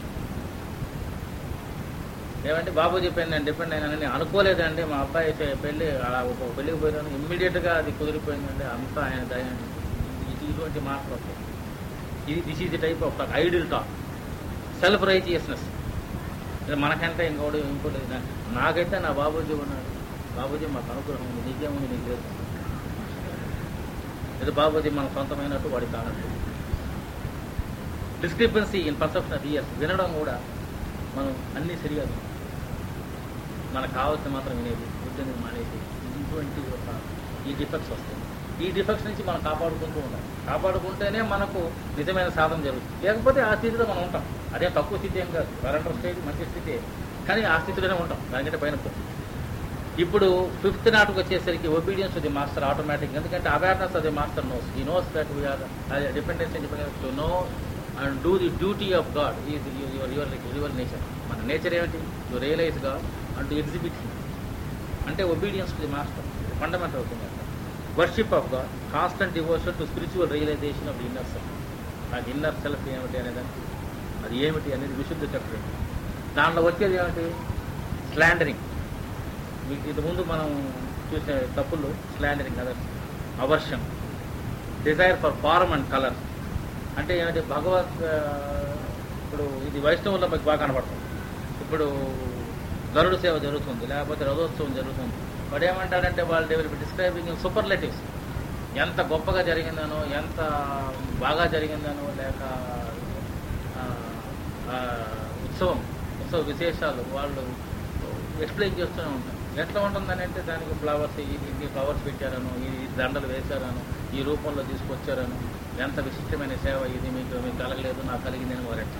ఏమంటే బాబు చెప్పింది నేను డిపెండ్ అయినా నేను అనుకోలేదండి మా అబ్బాయి చే- పెళ్లి అలా ఒక పెళ్లికి పోయినాను ఇమ్మీడియట్గా అది కుదిరిపోయిందండి అంతా ఆయన దయ ఇది ఇటువంటి మాటలు వస్తాయి ఇది this is the type of talk idle talk self righteousness మనకంటే ఇంకోటి ఇంకోటి నా- నాకైతే నా బాబూజీ ఉన్నాడు బాబూజీ మాకు అనుగ్రహం ఉంది నీకేముంది నీకు లేదు ఇది బాబూజీ మన సొంతమైనట్టు వాడి కానట్టు discrepancy in perception of ears వినడం కూడా మనం అన్నీ సరిగా వినాలి. మనకు కావాల్సిన మాత్రం వినేది వద్దని మానేసి ఇటువంటి ఒక ఈ డిఫెక్ట్స్ వస్తాయి ఈ డిఫెక్ట్స్ నుంచి మనం కాపాడుకుంటూ ఉండాలి కాపాడుకుంటేనే మనకు నిజమైన సాధన జరుగుతుంది లేకపోతే ఆ స్థితిలో మనం ఉంటాం అదే తక్కువ స్థితి ఏం కాదు వరంటర్ స్టేజ్ మంచి స్థితి కానీ ఆ స్థితిలోనే ఉంటాం దానికంటే పైన పోం. ఇప్పుడు ఫిఫ్త్ నాటుకు వచ్చేసరికి ఒబీడియన్స్ ది మాస్టర్ ఆటోమేటిక్ ఎందుకంటే అవేర్నెస్ అది మాస్టర్ నోస్ ఈ knows that we are dependence to know and do the duty of God is your your your nature మన నేచర్ ఏమిటి you realise God and exhibit అంటే obedience to the master fundamental thing అంట worship of God constant devotion to spiritual realisation of inner self నాకు ఇన్నర్ సెల్ఫ్ ఏమిటి అనేదానికి అది ఏమిటి అనేది విశుద్ధ చెప్పడం దాంట్లో వచ్చేది ఏమిటి స్లాండరింగ్ మీకు ఇది ముందు మనం చూసే తప్పులు slandering others aversion desire for form and colour అంటే ఏమిటి భగవత్ ఆ, ఇప్పుడు ఇది వైష్ణవుల్లో మీకు బాగా కనపడుతుంది ఇప్పుడు గరుడు సేవ జరుగుతుంది లేకపోతే రథోత్సవం జరుగుతుంది వాడు ఏమంటాడంటే వాళ్ళు they will be describing superlatives ఎంత గొప్పగా జరిగిందనో ఎంత బాగా జరిగిందనో లేక ఆ, ఆ, ఉత్సవం ఉత్సవ విశేషాలు వాళ్ళు ఎక్స్ప్లెయిన్ చేస్తూనే ఉంటారు ఎట్లా ఉంటుందని అంటే దానికి ఫ్లవర్స్ ఇన్ని ఫ్లవర్స్ పెట్టారను ఈ దండలు వేశారను ఈ రూపంలో తీసుకొచ్చారను ఎంత విశిష్టమైన సేవ ఇది మీకు మీకు కలగలేదు నాకు కలిగిందని వారంట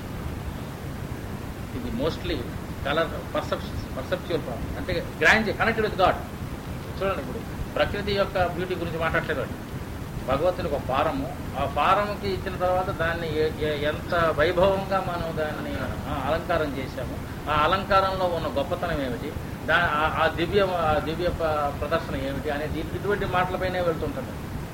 ఇది mostly colour perception perceptual problem అంటే గ్రాండ్ కనెక్టెడ్ విత్ గాడ్ చూడండి ఇప్పుడు ప్రకృతి యొక్క బ్యూటీ గురించి మాట్లాడలేదు వాడు భగవంతునికి ఒక ఫారము ఆ ఫారంకి ఇచ్చిన తర్వాత దాన్ని ఏ- ఏ- ఎంత వైభవంగా మనం దాన్ని ఆ, అలంకారం చేశాము ఆ అలంకారంలో ఉన్న గొప్పతనం ఏమిటి దా ఆ- ఆ దివ్య ఆ దివ్య ప- ప్రదర్శన ఏమిటి అనేది ఇటు- ఇటువంటి మాటలపైనే వెళ్తుంటుంది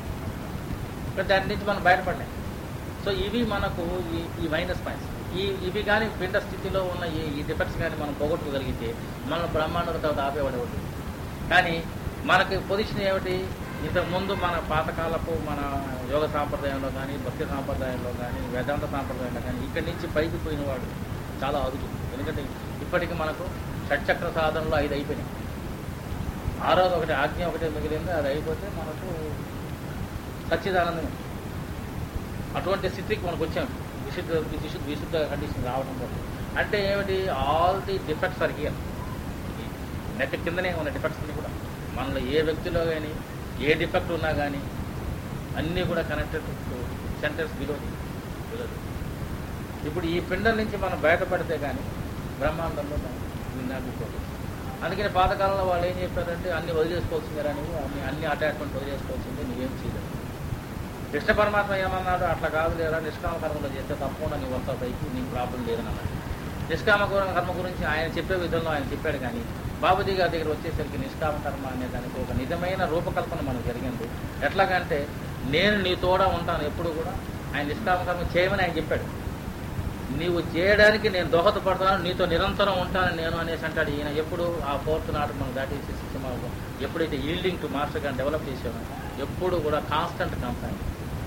కానీ దాని నుంచి మనం బయటపడలేం సో ఇవి మనకు ఈ ఈ మైనస్ పాయింట్స్ ఈ ఇవి కానీ పిండ స్థితిలో ఉన్న ఈ ఈ డిఫెక్ట్స్ కానీ మనం పోగొట్టుకోగలిగితే మనం బ్రహ్మాండం తర్వాత ఆపేవాడు ఉంటుంది కానీ మనకి పొజిషన్ ఏమిటి ఇంతకు ముందు మన పాతకాలపు మన యోగ సాంప్రదాయంలో కానీ భక్తి సాంప్రదాయంలో కానీ వేదాంత సాంప్రదాయంలో కానీ ఇక్కడి నుంచి పైకి పోయినవాడు చాలా అరుదు ఎందుకంటే ఇప్పటికి మనకు షట్చక్ర సాధనలో ఐదు అయిపోయినాయి ఆరోది ఒకటి ఆజ్ఞ ఒకటి మిగిలింది అది అయిపోతే మనకు సచ్చిదానందమే అటువంటి స్థితికి మనకు వచ్చాం విశుద్ధ విశుద్ధ విశుద్ధ కండిషన్ రావడం వల్ల అంటే ఏమిటి all the defects are here నెట్ కిందనే ఉన్న డిఫెక్ట్స్ అన్ని కూడా మనలో ఏ వ్యక్తిలో కానీ ఏ డిఫెక్ట్ ఉన్నా కానీ అన్నీ కూడా connected to centres below below ఇప్పుడు ఈ పిండం నుంచి మనం బయటపడితే కానీ బ్రహ్మాండంలో విన్నాడుకోవచ్చు అందుకని పాతకాలంలో వాళ్ళు ఏం చెప్పారంటే అన్ని వదిలేసుకోవాల్సిందే నువ్వు అన్ని అన్ని అటాచ్మెంట్ వదిలేసుకోవాల్సిందే నువ్వేం చేయలేదు కృష్ణ పరమాత్మ ఏమన్నాడు అట్లా కాదు లేదా నిష్కామ కర్మలో చేస్తే తప్పకుండా నీ వస్తావు పైకి నీకు ప్రాబ్లం లేదని అన్నాడు నిష్కామ కర్మ కర్మ గురించి ఆయన చెప్పే విధంలో ఆయన చెప్పాడు కానీ బాబుజీ గారి దగ్గర వచ్చేసరికి నిష్కామ కర్మ అనే దానికి ఒక నిజమైన రూపకల్పన మనకు జరిగింది ఎట్లాగంటే నేను నీ తోడ ఉంటాను ఎప్పుడు కూడా ఆయన నిష్కామ కర్మ చేయమని ఆయన చెప్పాడు నీవు చేయడానికి నేను దోహదపడతాను నీతో నిరంతరం ఉంటాను నేను అనేసి అంటాడు ఈయన ఎప్పుడు ఆ ఫోర్త్ నాట్ మనం దాటేసి సిస్టమ్ ఎప్పుడైతే ఈల్డింగ్ టు మాస్టర్ గారిని డెవలప్ చేసామో ఎప్పుడు కూడా కాన్స్టెంట్ కంపెనీ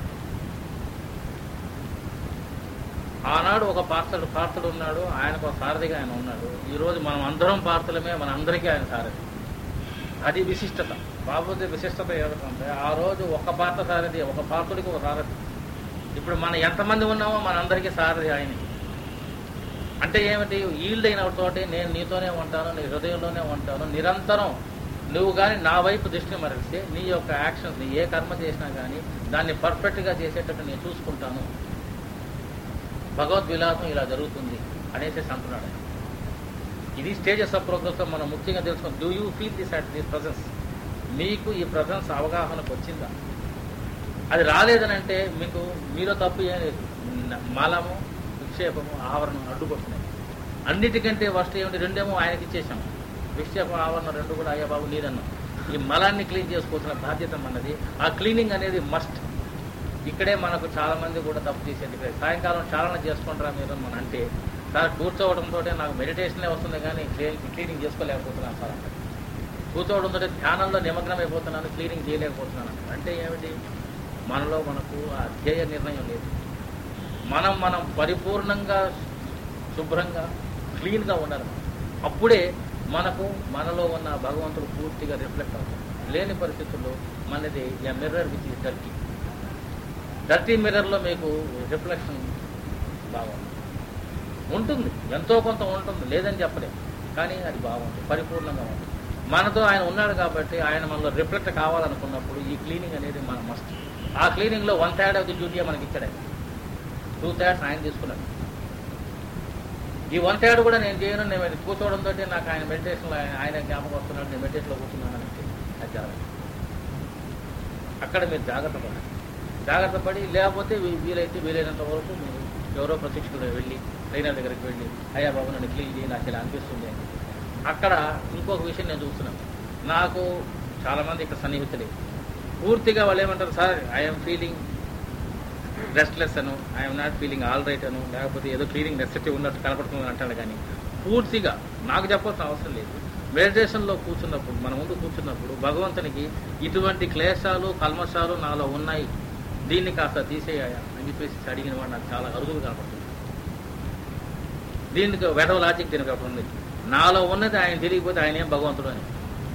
ఆనాడు ఒక పార్తడు పార్తడు ఉన్నాడు ఆయనకు ఒక సారథిగా ఆయన ఉన్నాడు ఈ రోజు మనం అందరం పార్తలమే మన అందరికీ ఆయన సారథి అది విశిష్టత బాబుది విశిష్టత ఏమిటంటే ఆ రోజు ఒక పార్త సారథి ఒక పార్తుడికి ఒక సారథి ఇప్పుడు మనం ఎంతమంది ఉన్నామో మనందరికీ సారథి ఆయన అంటే ఏమిటి ఈల్డ్ అయిన తోటి నేను నీతోనే ఉంటాను నీ హృదయంలోనే ఉంటాను నిరంతరం నువ్వు కానీ నా వైపు దృష్టిని మరలిస్తే నీ యొక్క యాక్షన్స్ నీ ఏ కర్మ చేసినా కానీ దాన్ని పర్ఫెక్ట్గా చేసేటట్టు నేను చూసుకుంటాను భగవద్ విలాసం ఇలా జరుగుతుంది అనేసి అంటున్నాడు ఆయన. ఇది స్టేజెస్ ఆఫ్ ప్రోగ్రెస్ మనం ముఖ్యంగా తెలుసుకున్నాం do you feel this at this presence మీకు ఈ ప్రజెన్స్ అవగాహనకు వచ్చిందా అది రాలేదని అంటే మీకు మీలో తప్పు ఏం లేదు న- మలము విక్షేపము ఆవరణం అడ్డుపడుతున్నాయి అన్నిటికంటే ఫస్ట్ ఏమిటి రెండేమో ఆయనకి ఇచ్చేసాం విక్షేపం ఆవరణం రెండు కూడా అయ్యా బాబు నీదన్నాం ఈ మలాన్ని క్లీన్ చేసుకోవాల్సిన బాధ్యత మనది ఆ క్లీనింగ్ అనేది మస్ట్ ఇక్కడే మనకు చాలా మంది కూడా తప్పు చేసేది ఇక్కడ సాయంకాలం చాలన చేసుకుంటారా మీరు అని మనం అంటే సార్ కూర్చోవడంతో నాకు మెడిటేషనే వస్తుంది కానీ క్లీన్ క్లీనింగ్ చేసుకోలేకపోతున్నాను సార్ అంటే కూర్చోవడంతో ధ్యానంలో నిమగ్నం అయిపోతున్నాను క్లీనింగ్ చేయలేకపోతున్నాను అంటే ఏమిటి మనలో మనకు ఆ ధ్యేయ నిర్ణయం లేదు మనం మనం పరిపూర్ణంగా శుభ్రంగా క్లీన్గా ఉండాలి మనం. అప్పుడే మనకు మనలో ఉన్న భగవంతుడు పూర్తిగా రిఫ్లెక్ట్ అవుతుంది లేని పరిస్థితుల్లో మనది a mirror with is dirty dirty మిర్రర్లో మీకు రిఫ్లెక్షన్ బాగుంది ఉంటుంది ఎంతో కొంత ఉంటుంది లేదని చెప్పలేం కానీ అది బాగుంటుంది పరిపూర్ణంగా ఉంటుంది మనతో ఆయన ఉన్నాడు కాబట్టి ఆయన మనలో రిఫ్లెక్ట్ కావాలనుకున్నప్పుడు ఈ క్లీనింగ్ అనేది మన మస్ట్ ఆ క్లీనింగ్లో one third of the duty మనకి ఇచ్చాడు టూ థర్డ్స్ ఆయన తీసుకున్నాడు ఈ వన్ థర్డ్ కూడా నేను చేయను నేను కూర్చోవడంతో నాకు ఆయన మెడిటేషన్లో ఆయన ఆయన జ్ఞాపకం వస్తున్నాడు నేను మెడిటేషన్లో కూర్చున్నాను అంటే అది జరగదు అక్కడ మీరు జాగ్రత్త పడండి జాగ్రత్త పడి లేకపోతే వీ- వీలైతే వీలైనంత వరకు మీరు ఎవరో ప్రశిక్షకుడు వెళ్ళి ట్రైనర్ దగ్గరికి వెళ్ళి అయ్యా బాబు నన్ను క్లీన్ చేయి నాకు ఇలా అనిపిస్తుంది అని అక్కడ ఇంకొక విషయం నేను చూస్తున్నాను నాకు చాలామంది ఇక్కడ సన్నిహితులే పూర్తిగా వాళ్ళు ఏమంటారు సార్ ఐఎమ్ ఫీలింగ్ రెస్ట్లెస్ అను I'm not feeling all right అను లేకపోతే ఏదో క్లీనింగ్ నెసెసిటీ ఉన్నట్టు కనపడుతుంది అంటాడు కానీ పూర్తిగా నాకు చెప్పాల్సిన అవసరం లేదు మెడిటేషన్లో కూర్చున్నప్పుడు మన ముందు కూర్చున్నప్పుడు భగవంతునికి ఇటువంటి క్లేశాలు కల్మషాలు నాలో ఉన్నాయి దీన్ని కాస్త తీసేయాయా అని చెప్పేసి అడిగిన వాడు నాకు చాలా అరుదుగా కనపడుతుంది దీనికి వెధవ లాజిక్ దీనికి ఒకటి ఉంది నాలో ఉన్నది ఆయన తెలియకపోతే ఆయన ఏం భగవంతుడు అని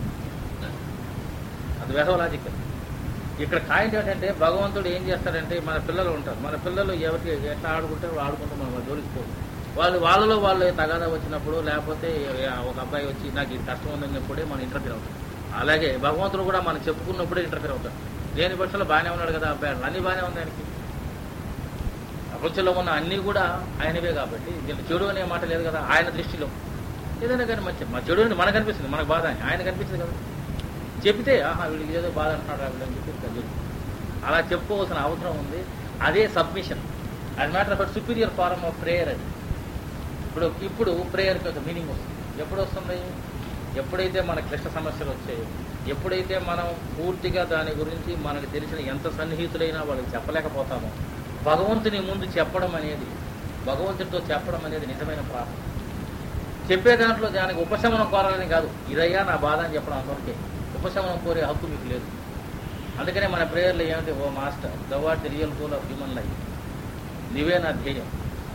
అది వెధవ లాజిక్ ఇక్కడ కాయింట్ ఏంటంటే భగవంతుడు ఏం చేస్తాడంటే మన పిల్లలు ఉంటారు మన పిల్లలు ఎవరికి ఎట్లా ఆడుకుంటే వాళ్ళు ఆడుకుంటే మనం జోలికి పోదు వాళ్ళు వాళ్ళలో వాళ్ళు తగాదా వచ్చినప్పుడు లేకపోతే ఒక అబ్బాయి వచ్చి నాకు ఇది కష్టం ఉందన్నప్పుడే మనం ఇంటర్ఫీర్ అవుతాం అలాగే భగవంతుడు కూడా మనం చెప్పుకున్నప్పుడే ఇంటర్ఫీర్ అవుతాం దేని పక్షంలో బాగానే ఉన్నాడు కదా అబ్బాయి అన్నీ బాగానే ఉంది ఆయనకి ప్రపంచంలో ఉన్న అన్నీ కూడా ఆయనవే కాబట్టి దీంట్లో చెడు అనే మాట లేదు కదా ఆయన దృష్టిలో ఏదైనా కానీ మంచి మా చెడు అని మనకు అనిపిస్తుంది మనకు బాధ అని ఆయన కనిపించింది కదా చెప్తే ఆహా వీడికి ఏదో బాధ అంటున్నాడు వీడు అని చెప్పి తెలియదు అలా చెప్పుకోవాల్సిన అవసరం ఉంది అదే సబ్మిషన్ అది matter of superior form of prayer అది ఇప్పుడు ఇప్పుడు ప్రేయర్కి ఒక మీనింగ్ వస్తుంది ఎప్పుడు వస్తుంది ఎప్పుడైతే మన క్లిష్ట సమస్యలు వచ్చాయో ఎప్పుడైతే మనం పూర్తిగా దాని గురించి మనకు తెలిసిన ఎంత సన్నిహితులైనా వాళ్ళకి చెప్పలేకపోతామో భగవంతుని ముందు చెప్పడం అనేది భగవంతుడితో చెప్పడం అనేది నిజమైన ప్రార్థన చెప్పే దాంట్లో దానికి ఉపశమనం కోరాలని కాదు ఇదయ్యా నా బాధ అని చెప్పడం అంతవరకే ఉపశమనం కోరే హక్కు మీకు లేదు అందుకనే మన ప్రేయర్లు ఏమిటి ఓ మాస్టర్ దవాట్ the real goal of human life నీవే నా ధ్యేయం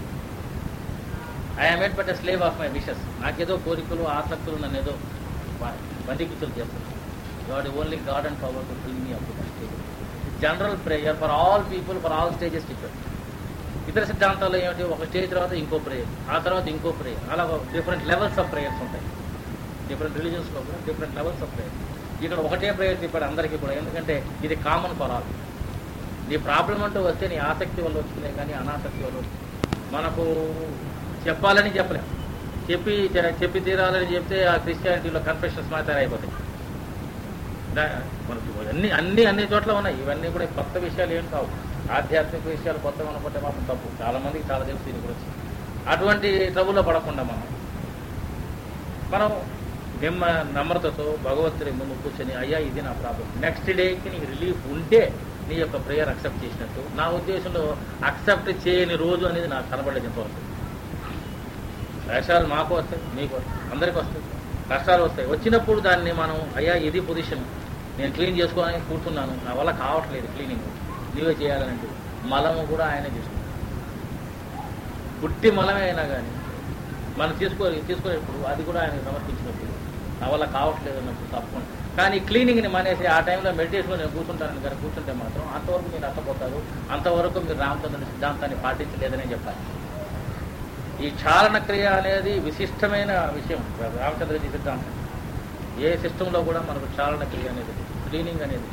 I made but slave of my wishes నాకేదో కోరికలు ఆసక్తులు నన్ను ఏదో బందీకుతులు చేస్తున్నాను God only God and power to bring me up stage general prayer for all people for all stages different ఇతర సిద్ధాంతాలు ఏమిటి ఒక స్టేజ్ తర్వాత ఇంకో ప్రేయర్ ఆ తర్వాత ఇంకో ప్రేయర్ అలా డిఫరెంట్ లెవెల్స్ ఆఫ్ ప్రేయర్స్ ఉంటాయి డిఫరెంట్ రిలీజన్స్లో కూడా డిఫరెంట్ లెవెల్స్ ఆఫ్ ప్రేయర్ ఇక్కడ ఒకటే ప్రేయర్ చెప్పాడు అందరికీ కూడా ఎందుకంటే ఇది కామన్ ఫర్ ఆల్ నీ ప్రాబ్లం అంటూ వస్తే నీ ఆసక్తి వల్ల వచ్చిందే కానీ అనాసక్తి వల్ల వచ్చింది. మనకు చెప్పాలని చెప్పలేం చెప్పి చెప్పి తీరాలని చెప్తే ఆ క్రిస్టియానిటీలో కన్ఫెషన్స్ మాత్రం తయారైపోతాయి దా- మనకు అన్ని అన్ని అన్ని చోట్ల ఉన్నాయి ఇవన్నీ కూడా కొత్త విషయాలు ఏం కావు ఆధ్యాత్మిక విషయాలు కొత్త అనుకుంటే మాత్రం తప్పు చాలా మందికి చాలా తెలుసు దీని గురించి అటువంటి ట్రబుల్లో పడకుండా మనం మనం నిమ్మ నమ్రతతో భగవంతుడి ముందు కూర్చొని అయ్యా ఇది నా ప్రాబ్లం నెక్స్ట్ డేకి నీకు రిలీఫ్ ఉంటే నీ యొక్క ప్రేయర్ అక్సెప్ట్ చేసినట్టు నా ఉద్దేశంలో అక్సెప్ట్ చేయని రోజు అనేది నాకు కనపడలేదు ఇంతవరకు వేషాలు మాకు వస్తాయి మీకు వస్తాయి అందరికీ వస్తాయి కష్టాలు వస్తాయి వచ్చినప్పుడు దాన్ని మనం అయ్యా ఇది పొజిషన్ నేను క్లీన్ చేసుకోవాలని కూర్చున్నాను నా వల్ల కావట్లేదు క్లీనింగ్ నీవే చేయాలని మలము కూడా ఆయనే తీసుకుంటాడు పుట్టి మలమే అయినా కానీ మనం తీసుకో తీసుకునేప్పుడు అది కూడా ఆయన సమర్పించినప్పుడు నా వల్ల కావట్లేదు అన్నప్పుడు తప్పకుండా కానీ క్లీనింగ్ని మానేసి ఆ టైంలో మెడిటేషన్లో నేను కూర్చుంటానని కానీ కూర్చుంటే మాత్రం అంతవరకు మీరు నష్టపోతారు అంతవరకు మీరు రామచంద్రుని సిద్ధాంతాన్ని పాటించలేదనే చెప్పాలి ఈ చాలన క్రియ అనేది విశిష్టమైన విషయం రామచంద్రజీ సిద్ధాంతం ఏ సిస్టంలో కూడా మనకు చాలన క్రియ అనేది క్లీనింగ్ అనేది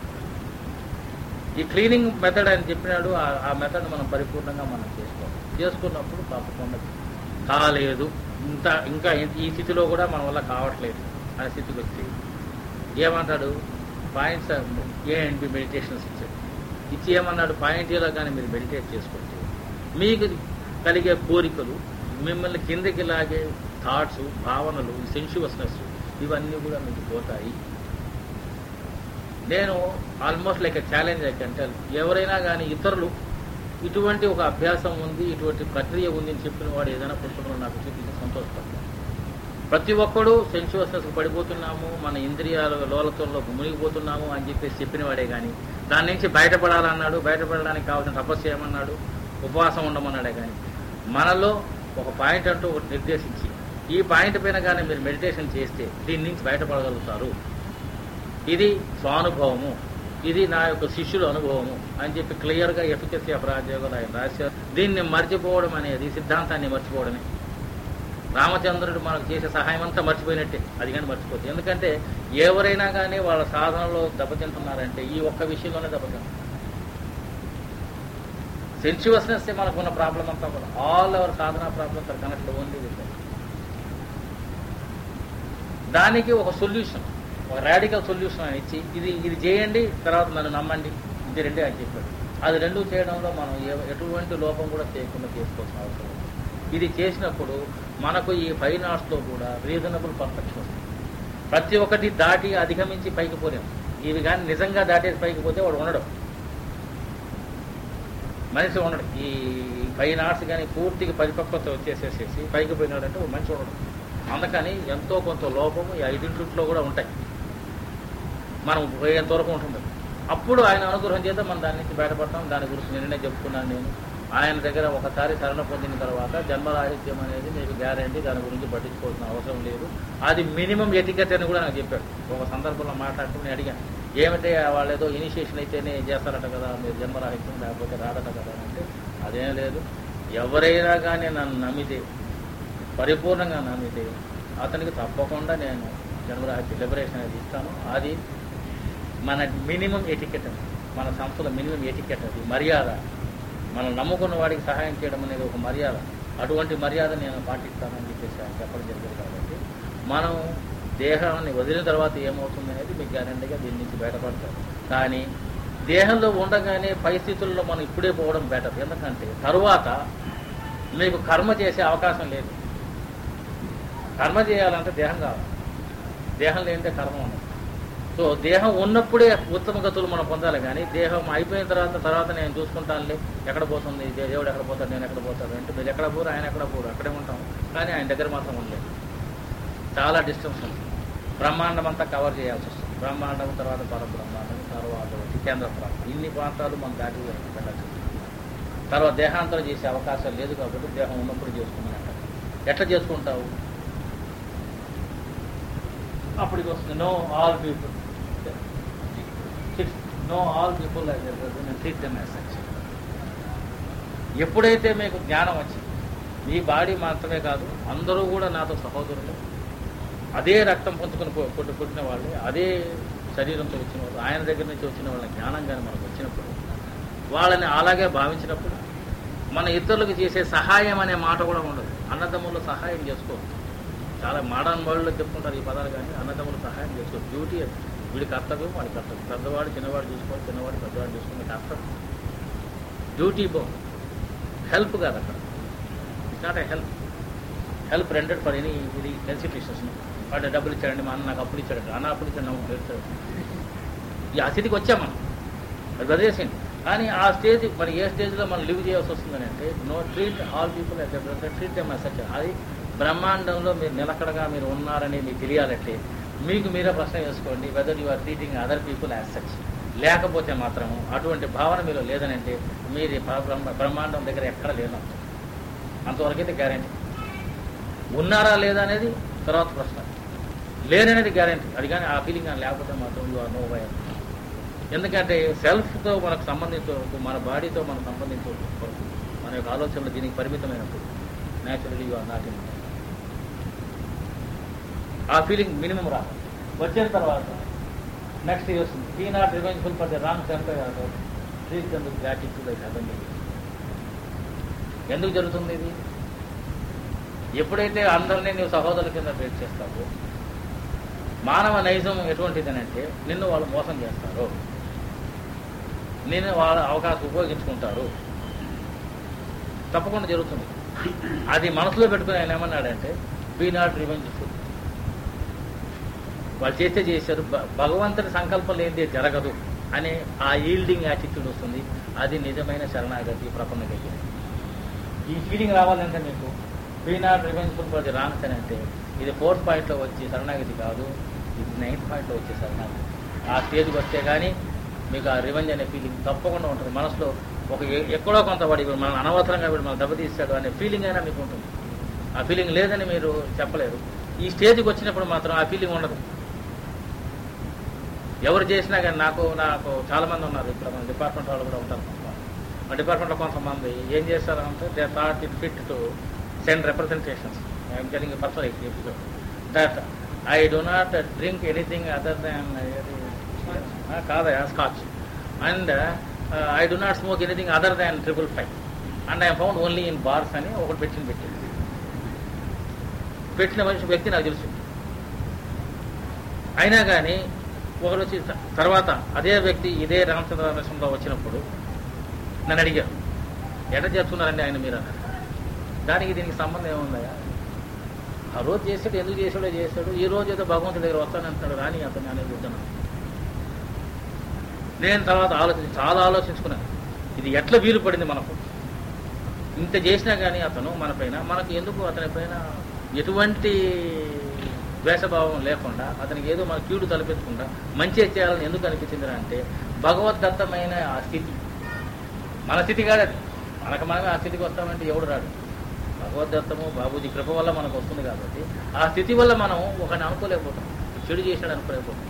ఈ క్లీనింగ్ మెథడ్ అని చెప్పినాడు ఆ- ఆ మెథడ్ మనం పరిపూర్ణంగా మనం చేసుకోవాలి చేసుకున్నప్పుడు తప్పకుండా కాలేదు ఇంత ఇంకా ఈ- ఈ స్థితిలో కూడా మన వల్ల కావట్లేదు అనే స్థితికి వచ్చి ఏమంటాడు points A and B meditations ఇచ్చాడు ఇచ్చి ఏమన్నాడు పాయింట్ ఏలో కానీ మీరు మెడిటేట్ చేసుకుంటే మీకు కలిగే కోరికలు మిమ్మల్ని కిందకి లాగే థాట్స్ భావనలు సెన్షువస్నెస్ ఇవన్నీ కూడా మీకు పోతాయి నేను almost like challenge I can tell ఎవరైనా కానీ ఇతరులు ఇటువంటి ఒక అభ్యాసం ఉంది ఇటువంటి ప్రక్రియ ఉంది అని చెప్పిన వాడు ఏదైనా పుస్తకంలో నాకు చూపించి సంతోషపడతాను ప్రతి ఒక్కడు సెన్షువస్నెస్ పడిపోతున్నాము మన ఇంద్రియాల లోలతంలో మునిగిపోతున్నాము అని చెప్పేసి చెప్పిన వాడే కానీ దాని నుంచి బయటపడాలన్నాడు బయటపడడానికి కావాల్సిన తపస్సు చేయమన్నాడు ఉపవాసం ఉండమన్నాడే కానీ మనలో ఒక పాయింట్ అంటూ ఒకటి నిర్దేశించి ఈ పాయింట్ పైన కానీ మీరు మెడిటేషన్ చేస్తే దీని నుంచి బయటపడగలుగుతారు ఇది స్వానుభవము ఇది నా యొక్క శిష్యుల అనుభవము అని చెప్పి క్లియర్గా ఎఫికసీ ఆఫ్ రాజయోగాలు ఆయన రాశారు దీన్ని మర్చిపోవడం అనేది సిద్ధాంతాన్ని మర్చిపోవడమే రామచంద్రుడు మనకు చేసే సహాయం అంతా మర్చిపోయినట్టే అది కానీ మర్చిపోతుంది ఎందుకంటే ఎవరైనా కానీ వాళ్ళ సాధనలో దెబ్బతింటున్నారంటే ఈ ఒక్క విషయంలోనే దెబ్బతింటారు సెన్షువస్నెస్ మనకున్న ప్రాబ్లం అంతా కూడా ఆల్ అవర్ సాధన problems are connect only with దానికి ఒక సొల్యూషన్ ఒక రాడికల్ సొల్యూషన్ అని ఇచ్చి ఇది ఇది చేయండి తర్వాత నన్ను నమ్మండి ఇది రెండే అని చెప్పాడు అది రెండు చేయడంలో మనం ఏ- ఎటువంటి లోపం కూడా చేయకుండా చేసుకోవాల్సిన అవసరం ఉంది ఇది చేసినప్పుడు మనకు ఈ ఫైన్ ఆర్ట్స్లో కూడా రీజనబుల్ పర్ఫెక్షన్ వస్తుంది ప్రతి ఒక్కటి దాటి అధిగమించి పైకి పోలేం ఇవి కానీ నిజంగా దాటేసి పైకి పోతే వాడు ఉండడు మనిషి ఉండడు ఈ ఫైన్ ఆర్ట్స్ కానీ పూర్తిగా పరిపక్వత వచ్చేసేసేసి పైకి పోయినాడంటే ఒక మనిషి ఉండడు అందుకని ఎంతో కొంత లోపము ఈ ఐదింట్లో కూడా ఉంటాయి మనం పోయేంత వరకు ఉంటుంది అప్పుడు ఆయన అనుగ్రహం చేత మనం దాని నుంచి బయటపడతాం దాని గురించి నిన్ననే చెప్పుకున్నాను నేను ఆయన దగ్గర ఒకసారి శరణ పొందిన తర్వాత జన్మరాహిత్యం అనేది మీకు గ్యారంటీ దాని గురించి పట్టించుకోవాల్సిన అవసరం లేదు అది మినిమం ఎటికెట్ అని కూడా నాకు చెప్పాడు ఒక సందర్భంలో మాట్లాడుతూ నేను అడిగాను ఏమంటే వాళ్ళు ఏదో ఇనిషియేషన్ అయితేనే చేస్తారట కదా మీరు జన్మరాహిత్యం లేకపోతే రాడట కదా అని అంటే అదేం లేదు ఎవరైనా కానీ నన్ను నమ్మితే పరిపూర్ణంగా నమ్మితే అతనికి తప్పకుండా నేను జన్మరాహిత్య లిబరేషన్ అనేది ఇస్తాను అది మన మినిమం ఎటికెట్ అది మన సంస్థలో మినిమం ఎటికెట్ అది మర్యాద మనం నమ్ముకున్న వాడికి సహాయం చేయడం అనేది ఒక మర్యాద అటువంటి మర్యాద నేను పాటిస్తానని చెప్పేసి ఆయన చెప్పడం జరిగింది కాబట్టి మనం దేహాన్ని వదిలిన తర్వాత ఏమవుతుంది అనేది మీకు గ్యారంటీగా దీని నుంచి బయటపడతారు కానీ దేహంలో ఉండగానే పరిస్థితుల్లో మనం ఇప్పుడే పోవడం బెటర్ ఎందుకంటే తరువాత మీకు కర్మ చేసే అవకాశం లేదు కర్మ చేయాలంటే దేహం కావాలి దేహం లేనిదే కర్మ ఉండదు సో దేహం ఉన్నప్పుడే ఉత్తమ గతులు మనం పొందాలి కానీ దేహం అయిపోయిన తర్వాత తర్వాత నేను చూసుకుంటానులే ఎక్కడ పోతుంది దే- దేవుడు ఎక్కడ పోతాడు నేను ఎక్కడ పోతాడు అంటే మీరు ఎక్కడ పోరు ఆయన ఎక్కడ పోరు అక్కడే ఉంటాం కానీ ఆయన దగ్గర మాత్రం ఉండలేదు చాలా డిస్టెన్స్ ఉంది బ్రహ్మాండం అంతా కవర్ చేయాల్సి వస్తుంది బ్రహ్మాండం తర్వాత పరబ్రహ్మాండం తర్వాత వచ్చి కేంద్ర ప్రాంతం ఇన్ని ప్రాంతాలు మనం దాటి వెళ్ళాల్సి వస్తుంది తర్వాత దేహాంతరం చేసే అవకాశం లేదు కాబట్టి దేహం ఉన్నప్పుడు చేసుకుని అంటారు ఎట్లా చేసుకుంటావు అప్పటికి వస్తుంది know all people know all people treat them as such ఎప్పుడైతే మీకు జ్ఞానం వచ్చింది మీ బాడీ మాత్రమే కాదు అందరూ కూడా నాతో సహోదరులు అదే రక్తం పంచుకొని పు- పుట్టి పుట్టిన వాళ్ళే అదే శరీరంతో వచ్చిన వాళ్ళు ఆయన దగ్గర నుంచి వచ్చిన వాళ్ళ జ్ఞానం కానీ మనకు వచ్చినప్పుడు వాళ్ళని అలాగే భావించినప్పుడు మన ఇతరులకు చేసే సహాయం అనే మాట కూడా ఉండదు అన్నదమ్ములు సహాయం చేసుకోవచ్చు చాలా మోడర్న్ వరల్డ్లో చెప్పుకుంటారు ఈ పదాలు కానీ అన్నదమ్ములు సహాయం చేసుకోవచ్చు డ్యూటీ అది వీడి కర్తవ్యం వాడి కర్తవ్యం పెద్దవాడు చిన్నవాడు చూసుకోవాలి చిన్నవాడు పెద్దవాడు చూసుకునే కర్తవ్యం డ్యూటీ బో హెల్ప్ కాదు అక్కడ it's not a help help rendered for any ఇది ఇన్స్టిట్యూషన్స్ వాడు డబ్బులు ఇచ్చాడండి మా అన్న నాకు అప్పులు ఇచ్చాడండి అన్న అప్పులు ఇచ్చాడు నమ్మకం లేదు ఈ ఆ స్థితికి వచ్చాం మనం అది వదిలేసింది కానీ ఆ స్టేజ్ మరి ఏ స్టేజ్లో మనం లివ్ చేయాల్సి వస్తుందని అంటే know treat all people treat them such అది బ్రహ్మాండంలో మీరు నిలకడగా మీరు ఉన్నారని మీకు తెలియాలంటే మీకు మీరే ప్రశ్న వేసుకోండి whether you are treating other people as such లేకపోతే మాత్రం అటువంటి భావన మీలో లేదని అంటే మీరు ఈ బ్రహ్మ- బ్రహ్మాండం దగ్గర ఎక్కడ లేదు అంతవరకైతే గ్యారంటీ ఉన్నారా లేదా అనేది తర్వాత ప్రశ్న లేననేది గ్యారంటీ అది కానీ ఆ ఫీలింగ్ కానీ లేకపోతే మాత్రం యు ఆర్ నో వై ఎందుకంటే సెల్ఫ్తో మనకు సంబంధించే వరకు మన బాడీతో మనకు సంబంధించే వరకు మన యొక్క ఆలోచనలు దీనికి పరిమితమైనప్పుడు naturally you are not in ఆ ఫీలింగ్ మినిమం రా వచ్చిన తర్వాత నెక్స్ట్ వస్తుంది ఈ not revengeful for the wrong centre please ఎందుకు గ్రాటిట్యూడ్ అయితే ఎందుకు జరుగుతుంది ఇది ఎప్పుడైతే అందరినీ నువ్వు సహోదరుల కింద ట్రీట్ చేస్తావో మానవ నైజం ఎటువంటిదనంటే నిన్ను వాళ్ళు మోసం చేస్తారు నేను వాళ్ళ అవకాశం ఉపయోగించుకుంటారు తప్పకుండా జరుగుతుంది అది మనసులో పెట్టుకుని ఆయన ఏమన్నాడంటే బీ నాట్ రివెంజ్ఫుల్ వాళ్ళు చేస్తే చేశారు భ- భగవంతుని సంకల్పం లేనిదే జరగదు అనే ఆ ఈల్డింగ్ యాటిట్యూడ్ వస్తుంది అది నిజమైన శరణాగతి ప్రపన్నగతి ఈ ఫీలింగ్ రావాలంటే మీకు be not revengeful for the wrongs అని అంటే ఇది ఫోర్త్ పాయింట్లో వచ్చి శరణాగతి కాదు ఇది నైన్త్ పాయింట్లో వచ్చే శరణాగతి ఆ స్టేజ్కి వస్తే కానీ మీకు ఆ రివెంజ్ అనే ఫీలింగ్ తప్పకుండా ఉంటుంది మనసులో ఒక ఎ- ఎక్కడో కొంత వాడి మనం అనవసరంగా వీడు మనం దెబ్బతీస్తాడు అనే ఫీలింగ్ అయినా మీకు ఉంటుంది ఆ ఫీలింగ్ లేదని మీరు చెప్పలేరు ఈ స్టేజ్కి వచ్చినప్పుడు మాత్రం ఆ ఫీలింగ్ ఉండదు ఎవరు చేసినా కానీ నాకు నాకు చాలా మంది ఉన్నారు ఇక్కడ మన డిపార్ట్మెంట్ వాళ్ళు కూడా ఉంటారు కొంతమంది. మా డిపార్ట్మెంట్లో కొంతమంది ఏం చేస్తారంటే they thought it fit to send representations I'm telling personal executive that I do not drink anything other than కాదా scotch and I do not smoke anything other than triple five and I found only in bars అని ఒకటి పెట్టింది పెట్టింది పెట్టిన మనిషి వ్యక్తి నాకు తెలుసు అయినా కానీ ఒకరు వచ్చి త- తర్వాత అదే వ్యక్తి ఇదే రామచంద్ర నరసింహలో వచ్చినప్పుడు నన్ను అడిగారు ఎట్లా చేస్తున్నారండి ఆయన మీరు అన్నారు దానికి దీనికి సంబంధం ఏముందయా ఆ రోజు చేసాడు ఎందుకు చేసాడో చేశాడు ఈ రోజు ఏదో భగవంతుడి దగ్గర వస్తానంటున్నాడు రాని అతను అనేది వద్దన్నాను నేను తర్వాత ఆలోచించి చాలా ఆలోచించుకున్నాను ఇది ఎట్లా వీలు పడింది మనకు ఇంత చేసినా కానీ అతను మన పైన మనకు ఎందుకు అతని పైన ఎటువంటి ద్వేషభావం లేకుండా అతనికి ఏదో మన కీడు తలపెట్టకుండా మంచి చేయాలని ఎందుకు అనిపించింది అంటే భగవద్దత్తమైన ఆ స్థితి మన స్థితి కాదు అది మనకు మనమే ఆ స్థితికి వస్తామంటే ఎవడు రాడు భగవద్దత్తము బాబూజీ కృప వల్ల మనకు వస్తుంది కాబట్టి ఆ స్థితి వల్ల మనం ఒకరిని అనుకోలేకపోతాం చెడు చేసినాడు అనుకోలేకపోతాం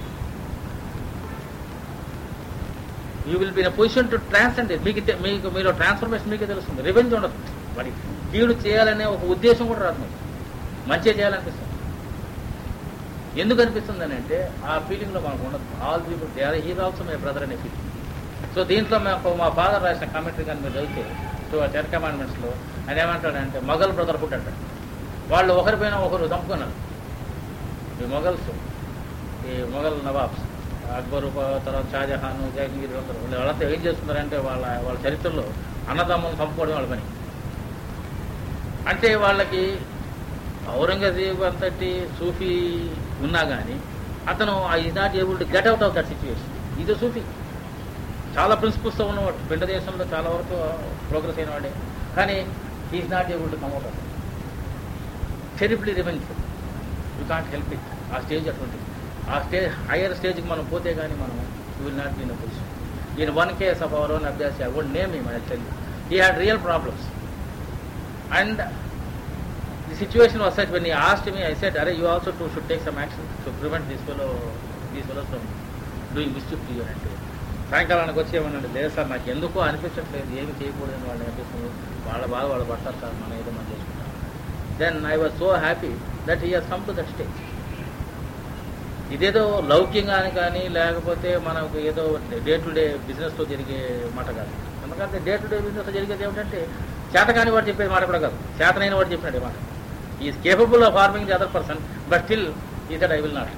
you will be in position to transcend మీకు తె- మీకు మీరు ట్రాన్స్ఫర్మేషన్ మీకే తెలుస్తుంది రివెంజ్ ఉండదు వాడి కీడు చేయాలనే ఒక ఉద్దేశం కూడా రాదు మీకు మంచిగా చేయాలనిపిస్తుంది ఎందుకు అనిపిస్తుంది అని అంటే ఆ ఫీలింగ్ లో మనకు ఉండదు all people they are here also my brother అనే ఫీలింగ్ సో దీంట్లో మాకు మా ఫాదర్ రాసిన కామెంటరీ కానీ మీరు చదివితే సో ఆ టెన్ కమాండ్మెంట్స్ లో ఆయన ఏమంటాడంటే మొఘల్ బ్రదర్హుడ్ అంటాడు వాళ్ళు ఒకరిపైన ఒకరు చంపుకున్నారు ఈ మొఘల్స్ ఈ మొఘల్ నవాబ్స్ అక్బరు తర్వాత షాజహాన్ జహంగీర్ అందరూ వీళ్ళు వాళ్ళంతా ఏం చేస్తున్నారంటే వాళ్ళ వాళ్ళ చరిత్రలో అన్నదమ్ములను చంపుకోవడం వాళ్ళ పని అంటే వాళ్ళకి ఔరంగజేబు అంతటి సూఫీ ఉన్నా కానీ అతను is not able to get out of that situation ఇది సూఫీ చాలా ప్రిన్సిపల్స్తో ఉన్నవాడు పిండ దేశంలో చాలా వరకు ప్రోగ్రెస్ అయిన వాడే కానీ is not able to come out of terribly revengeful you can't help it ఆ స్టేజ్ అటువంటిది ఆ స్టేజ్ హైయర్ స్టేజ్కి మనం పోతే కానీ మనం you will not be in position ఈయన one case of our own Abhyas I would name he my tell he had real problems and the situation was such when he asked me, I said, Are you also too should take some action to prevent this fellow, these fellows from doing mischief to you అంటే సాయంకాలానికి వచ్చి ఏమన్నాడు లేదు సార్ నాకు ఎందుకో అనిపించట్లేదు ఏమి చేయకూడదని వాళ్ళు అనిపిస్తుంది వాళ్ళ బాధ వాళ్ళు పడతారు సార్ మనం ఏదో మనం చేసుకుంటాం then I was so happy that he has come to that stage ఇదేదో లౌక్యంగాని కానీ లేకపోతే మనకు ఏదో డే టు డే బిజినెస్లో జరిగే మాట కాదు ఎందుకంటే డే టు డే బిజినెస్లో జరిగేది ఏమిటంటే చేతకాని వాడు చెప్పేది మాట కూడా కాదు చేతనైన వాడు చెప్పినట్టు మాట is capable of harming the other person but still he that I will not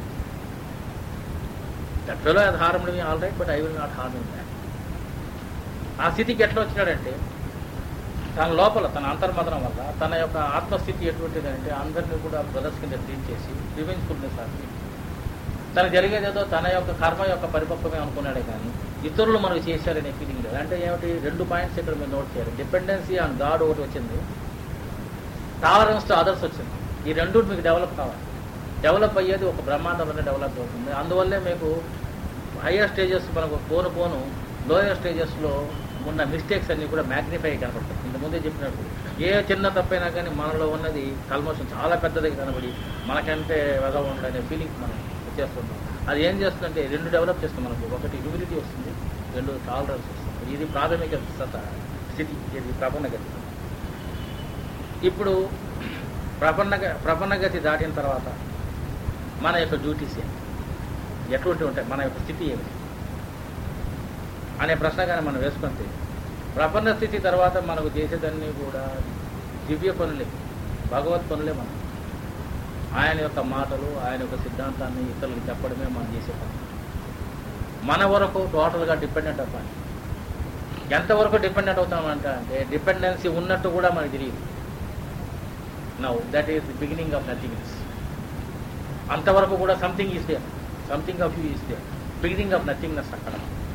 that fellow has harmed me all right but I will not harm in that ఆ స్థితికి ఎట్లా వచ్చినాడంటే తన లోపల తన అంతర్మదనం వల్ల తన యొక్క ఆత్మస్థితి ఎటువంటిది అంటే అందరినీ కూడా బ్రదర్స్ కింద ట్రీట్ చేసి రివెంజ్ఫుల్నెస్ ఆపి తను జరిగేదేదో తన యొక్క కర్మ యొక్క పరిపక్వమే అనుకున్నాడే కానీ ఇతరులు మనకు చేశారనే ఫీలింగ్ లేదు అంటే ఏమిటి రెండు పాయింట్స్ ఇక్కడ మీరు నోట్ చేయాలి డిపెండెన్సీ ఆన్ గాడ్ ఒకటి వచ్చింది టాలరెన్స్ టు అదర్స్ వచ్చింది ఈ రెండు మీకు డెవలప్ కావాలి డెవలప్ అయ్యేది ఒక బ్రహ్మాండంలోనే డెవలప్ అవుతుంది అందువల్లే మీకు హయ్యర్ స్టేజెస్ మనకు పోను పోను లోయర్ స్టేజెస్లో ఉన్న మిస్టేక్స్ అన్ని కూడా మ్యాగ్నిఫై కనపడతాయి ఇంతకుముందే చెప్పినట్టు ఏ చిన్న తప్పైనా కానీ మనలో ఉన్నది కల్మోషన్ చాలా పెద్దది కనబడి మనకంటే వెదవ ఉండనే ఫీలింగ్ మనం వచ్చేస్తున్నాం అది ఏం చేస్తుందంటే రెండు డెవలప్ చేస్తుంది మనకు ఒకటి హ్యూమిలిటీ వస్తుంది రెండు టాలరెన్స్ వస్తుంది ఇది ప్రాథమిక సత స్థితి ఇది ప్రపన్నగతి ఇప్పుడు ప్రపన్న ప్రపన్నగతి దాటిన తర్వాత మన యొక్క డ్యూటీస్ ఏంటి ఎటువంటి ఉంటాయి మన యొక్క స్థితి ఏమిటి అనే ప్రశ్న కానీ మనం వేసుకుంటే ప్రపన్న స్థితి తర్వాత మనకు చేసేదన్నీ కూడా దివ్య పనులే భగవత్ పనులే మనం ఆయన యొక్క మాటలు ఆయన యొక్క సిద్ధాంతాన్ని ఇతరులకు చెప్పడమే మనం చేసే పని మన వరకు టోటల్గా డిపెండెంట్ అవ్వాలి ఎంతవరకు డిపెండెంట్ అవుతామంట అంటే డిపెండెన్సీ ఉన్నట్టు కూడా మనకు తెలియదు now that is the beginning of nothingness అంతవరకు కూడా something is there something of you is there beginning of nothingness అక్కడ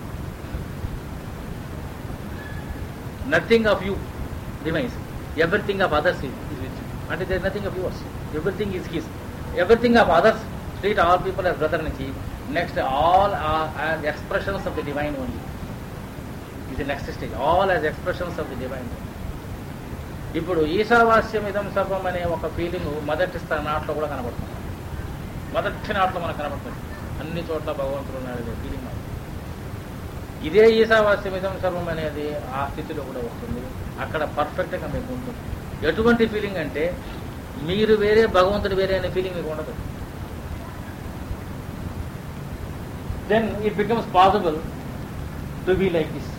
nothing of you remains everything of others is with అంటే there nothing of yours everything is his everything of others treat all people as brother నుంచి next all as expressions of the divine only ఇది next stage all as expressions of the divine ఇప్పుడు ఈశావాస్యం ఇదం సర్వం అనే ఒక ఫీలింగ్ మొదటి స్థా- నాట్లో కూడా కనబడుతుంది మొదటి నాట్లో మనకు కనబడుతుంది అన్ని చోట్ల భగవంతుడు ఉన్నాడు ఫీలింగ్ మనకు. ఇదే ఈశావాస్యం ఇదం సర్వం అనేది ఆ స్థితిలో కూడా వస్తుంది అక్కడ పర్ఫెక్ట్గా మీకు ఉంటుంది ఎటువంటి ఫీలింగ్ అంటే మీరు వేరే భగవంతుడు వేరే అనే ఫీలింగ్ మీకు ఉండదు then it becomes possible to be like this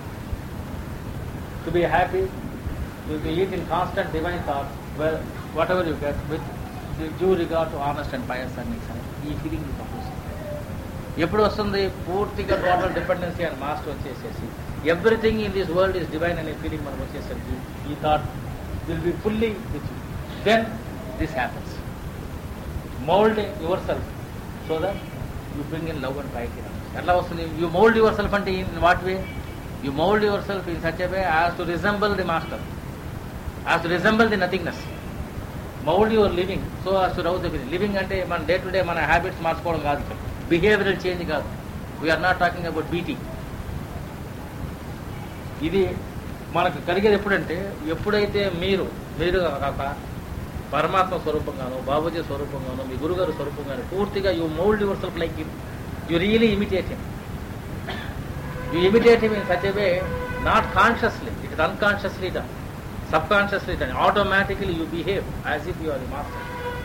to be happy to be it in constant divine thought whatever you get with due regard to honest and pious earnings ఈ ఫీలింగ్ ఎప్పుడు వస్తుంది పూర్తిగా టోటల్ డిపెండెన్సీ అండ్ మాస్టర్ వచ్చేసేసి everything in this world is divine అనే ఫీలింగ్ మనకు వచ్చేసరికి ఈ thought will be fully with then this happens mould yourself so that you bring in love and fight ఎట్లా వస్తుంది యూ మౌల్డ్ యువర్ సెల్ఫ్ అంటే in what way you mould yourself in such way as to resemble the master as to resemble the nothingness mould your living so as to row the living అంటే మన డే టు డే మన హ్యాబిట్స్ మార్చుకోవడం కాదు ఇక్కడ బిహేవియరల్ చేంజ్ కాదు వీఆర్ నాట్ టాకింగ్ అబౌట్ బీటీ ఇది మనకు కలిగేది ఎప్పుడంటే ఎప్పుడైతే మీరు మీరు కాక పరమాత్మ స్వరూపంగాను బాబుజీ స్వరూపంగాను మీ గురుగారు స్వరూపంగాను పూర్తిగా you mould yourself like him you really imitate him you imitate him in such way not consciously it is unconsciously done subconsciously done automatically you behave as if you are the master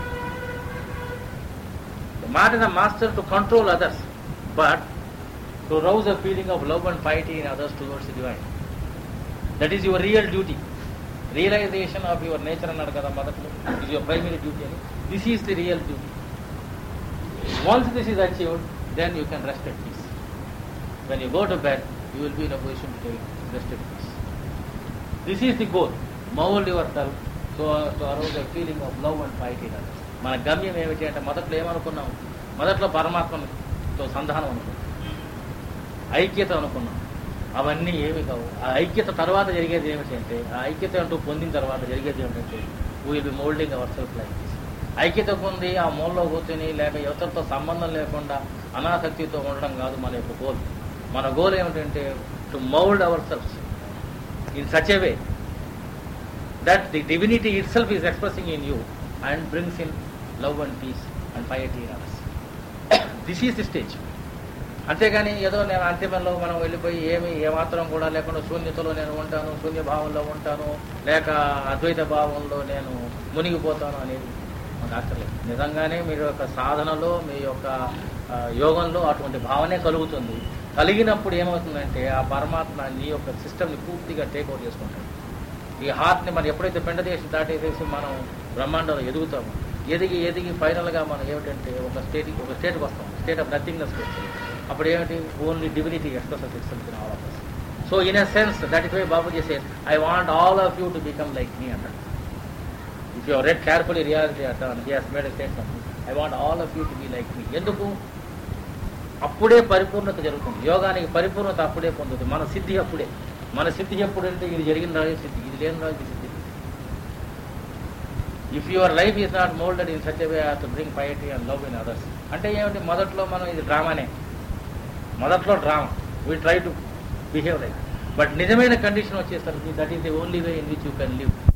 The man is a master to control others, but to rouse a feeling of love and piety in others towards the divine. That is your real duty. Realization of your nature అన్నాడు కదా మొదట్లో is your primary duty అని this is the real duty. Once this is achieved, then you can rest at peace. When you go to bed, you will be in a position to take rest at peace. This is the goal. Mold yourself so as to arouse a feeling of love and piety in others. మన గమ్యం ఏమిటి అంటే మొదట్లో ఏమనుకున్నాం మొదట్లో పరమాత్మతో సంధానం అనుకున్నాం ఐక్యత అనుకున్నాం అవన్నీ ఏమి కావు ఆ ఐక్యత తర్వాత జరిగేది ఏమిటి అంటే ఆ ఐక్యత అంటూ పొందిన తర్వాత జరిగేది ఏమిటంటే will be moulding our self like this ఐక్యత పొంది ఆ మూలలో కూర్చొని లేక యువతలతో సంబంధం లేకుండా అనాసక్తితో ఉండడం కాదు మన యొక్క గోల్ మన గోల్ ఏమిటంటే to mould our self in such a way that the divinity itself is expressing in you and brings in love and peace and piety in ours this is the stage అంతేగాని ఏదో నేను అంతిమంలో మనం వెళ్ళిపోయి ఏమి ఏమాత్రం కూడా లేకుండా శూన్యతలో నేను ఉంటాను శూన్య భావంలో ఉంటాను లేక అద్వైత భావంలో నేను మునిగిపోతాను అనేది మనకు అక్కర్లేదు నిజంగానే మీ యొక్క సాధనలో మీ యొక్క ఆ, యోగంలో అటువంటి భావనే కలుగుతుంది కలిగినప్పుడు ఏమవుతుందంటే ఆ పరమాత్మ నీ యొక్క సిస్టమ్ని పూర్తిగా టేక్అవుట్ చేసుకుంటాడు ఈ హార్ట్ని మనం ఎప్పుడైతే పిండ దేశం దాటేసేసి మనం బ్రహ్మాండంలో ఎదుగుతామో ఎదిగి ఎదిగి ఫైనల్గా మనం ఏమిటంటే ఒక స్టేట్ ఒక స్టేట్కి వస్తాం స్టేట్ ఆఫ్ నథింగ్నెస్కి వస్తుంది అప్పుడు ఏమిటి only divinity express it's all of us so in a sense that is why Babu చేసే I want all of you to become like me అంటాడు if you read carefully reality అంటాను he has made statement I want all of you to be like me ఎందుకు అప్పుడే పరిపూర్ణత జరుగుతుంది యోగానికి పరిపూర్ణత అప్పుడే పొందుతుంది మన సిద్ధి అప్పుడే మన సిద్ధి ఎప్పుడంటే ఇది జరిగిన రాజు సిద్ధి ఇది లేని రాజు సిద్ధి if your life is not moulded in such way to bring piety and love in others అంటే ఏమిటి మొదట్లో మనం ఇది డ్రామానే మొదట్లో drama we try to behave like but నిజమైన కండిషన్ వచ్చేసరికి that is the only way in which you can live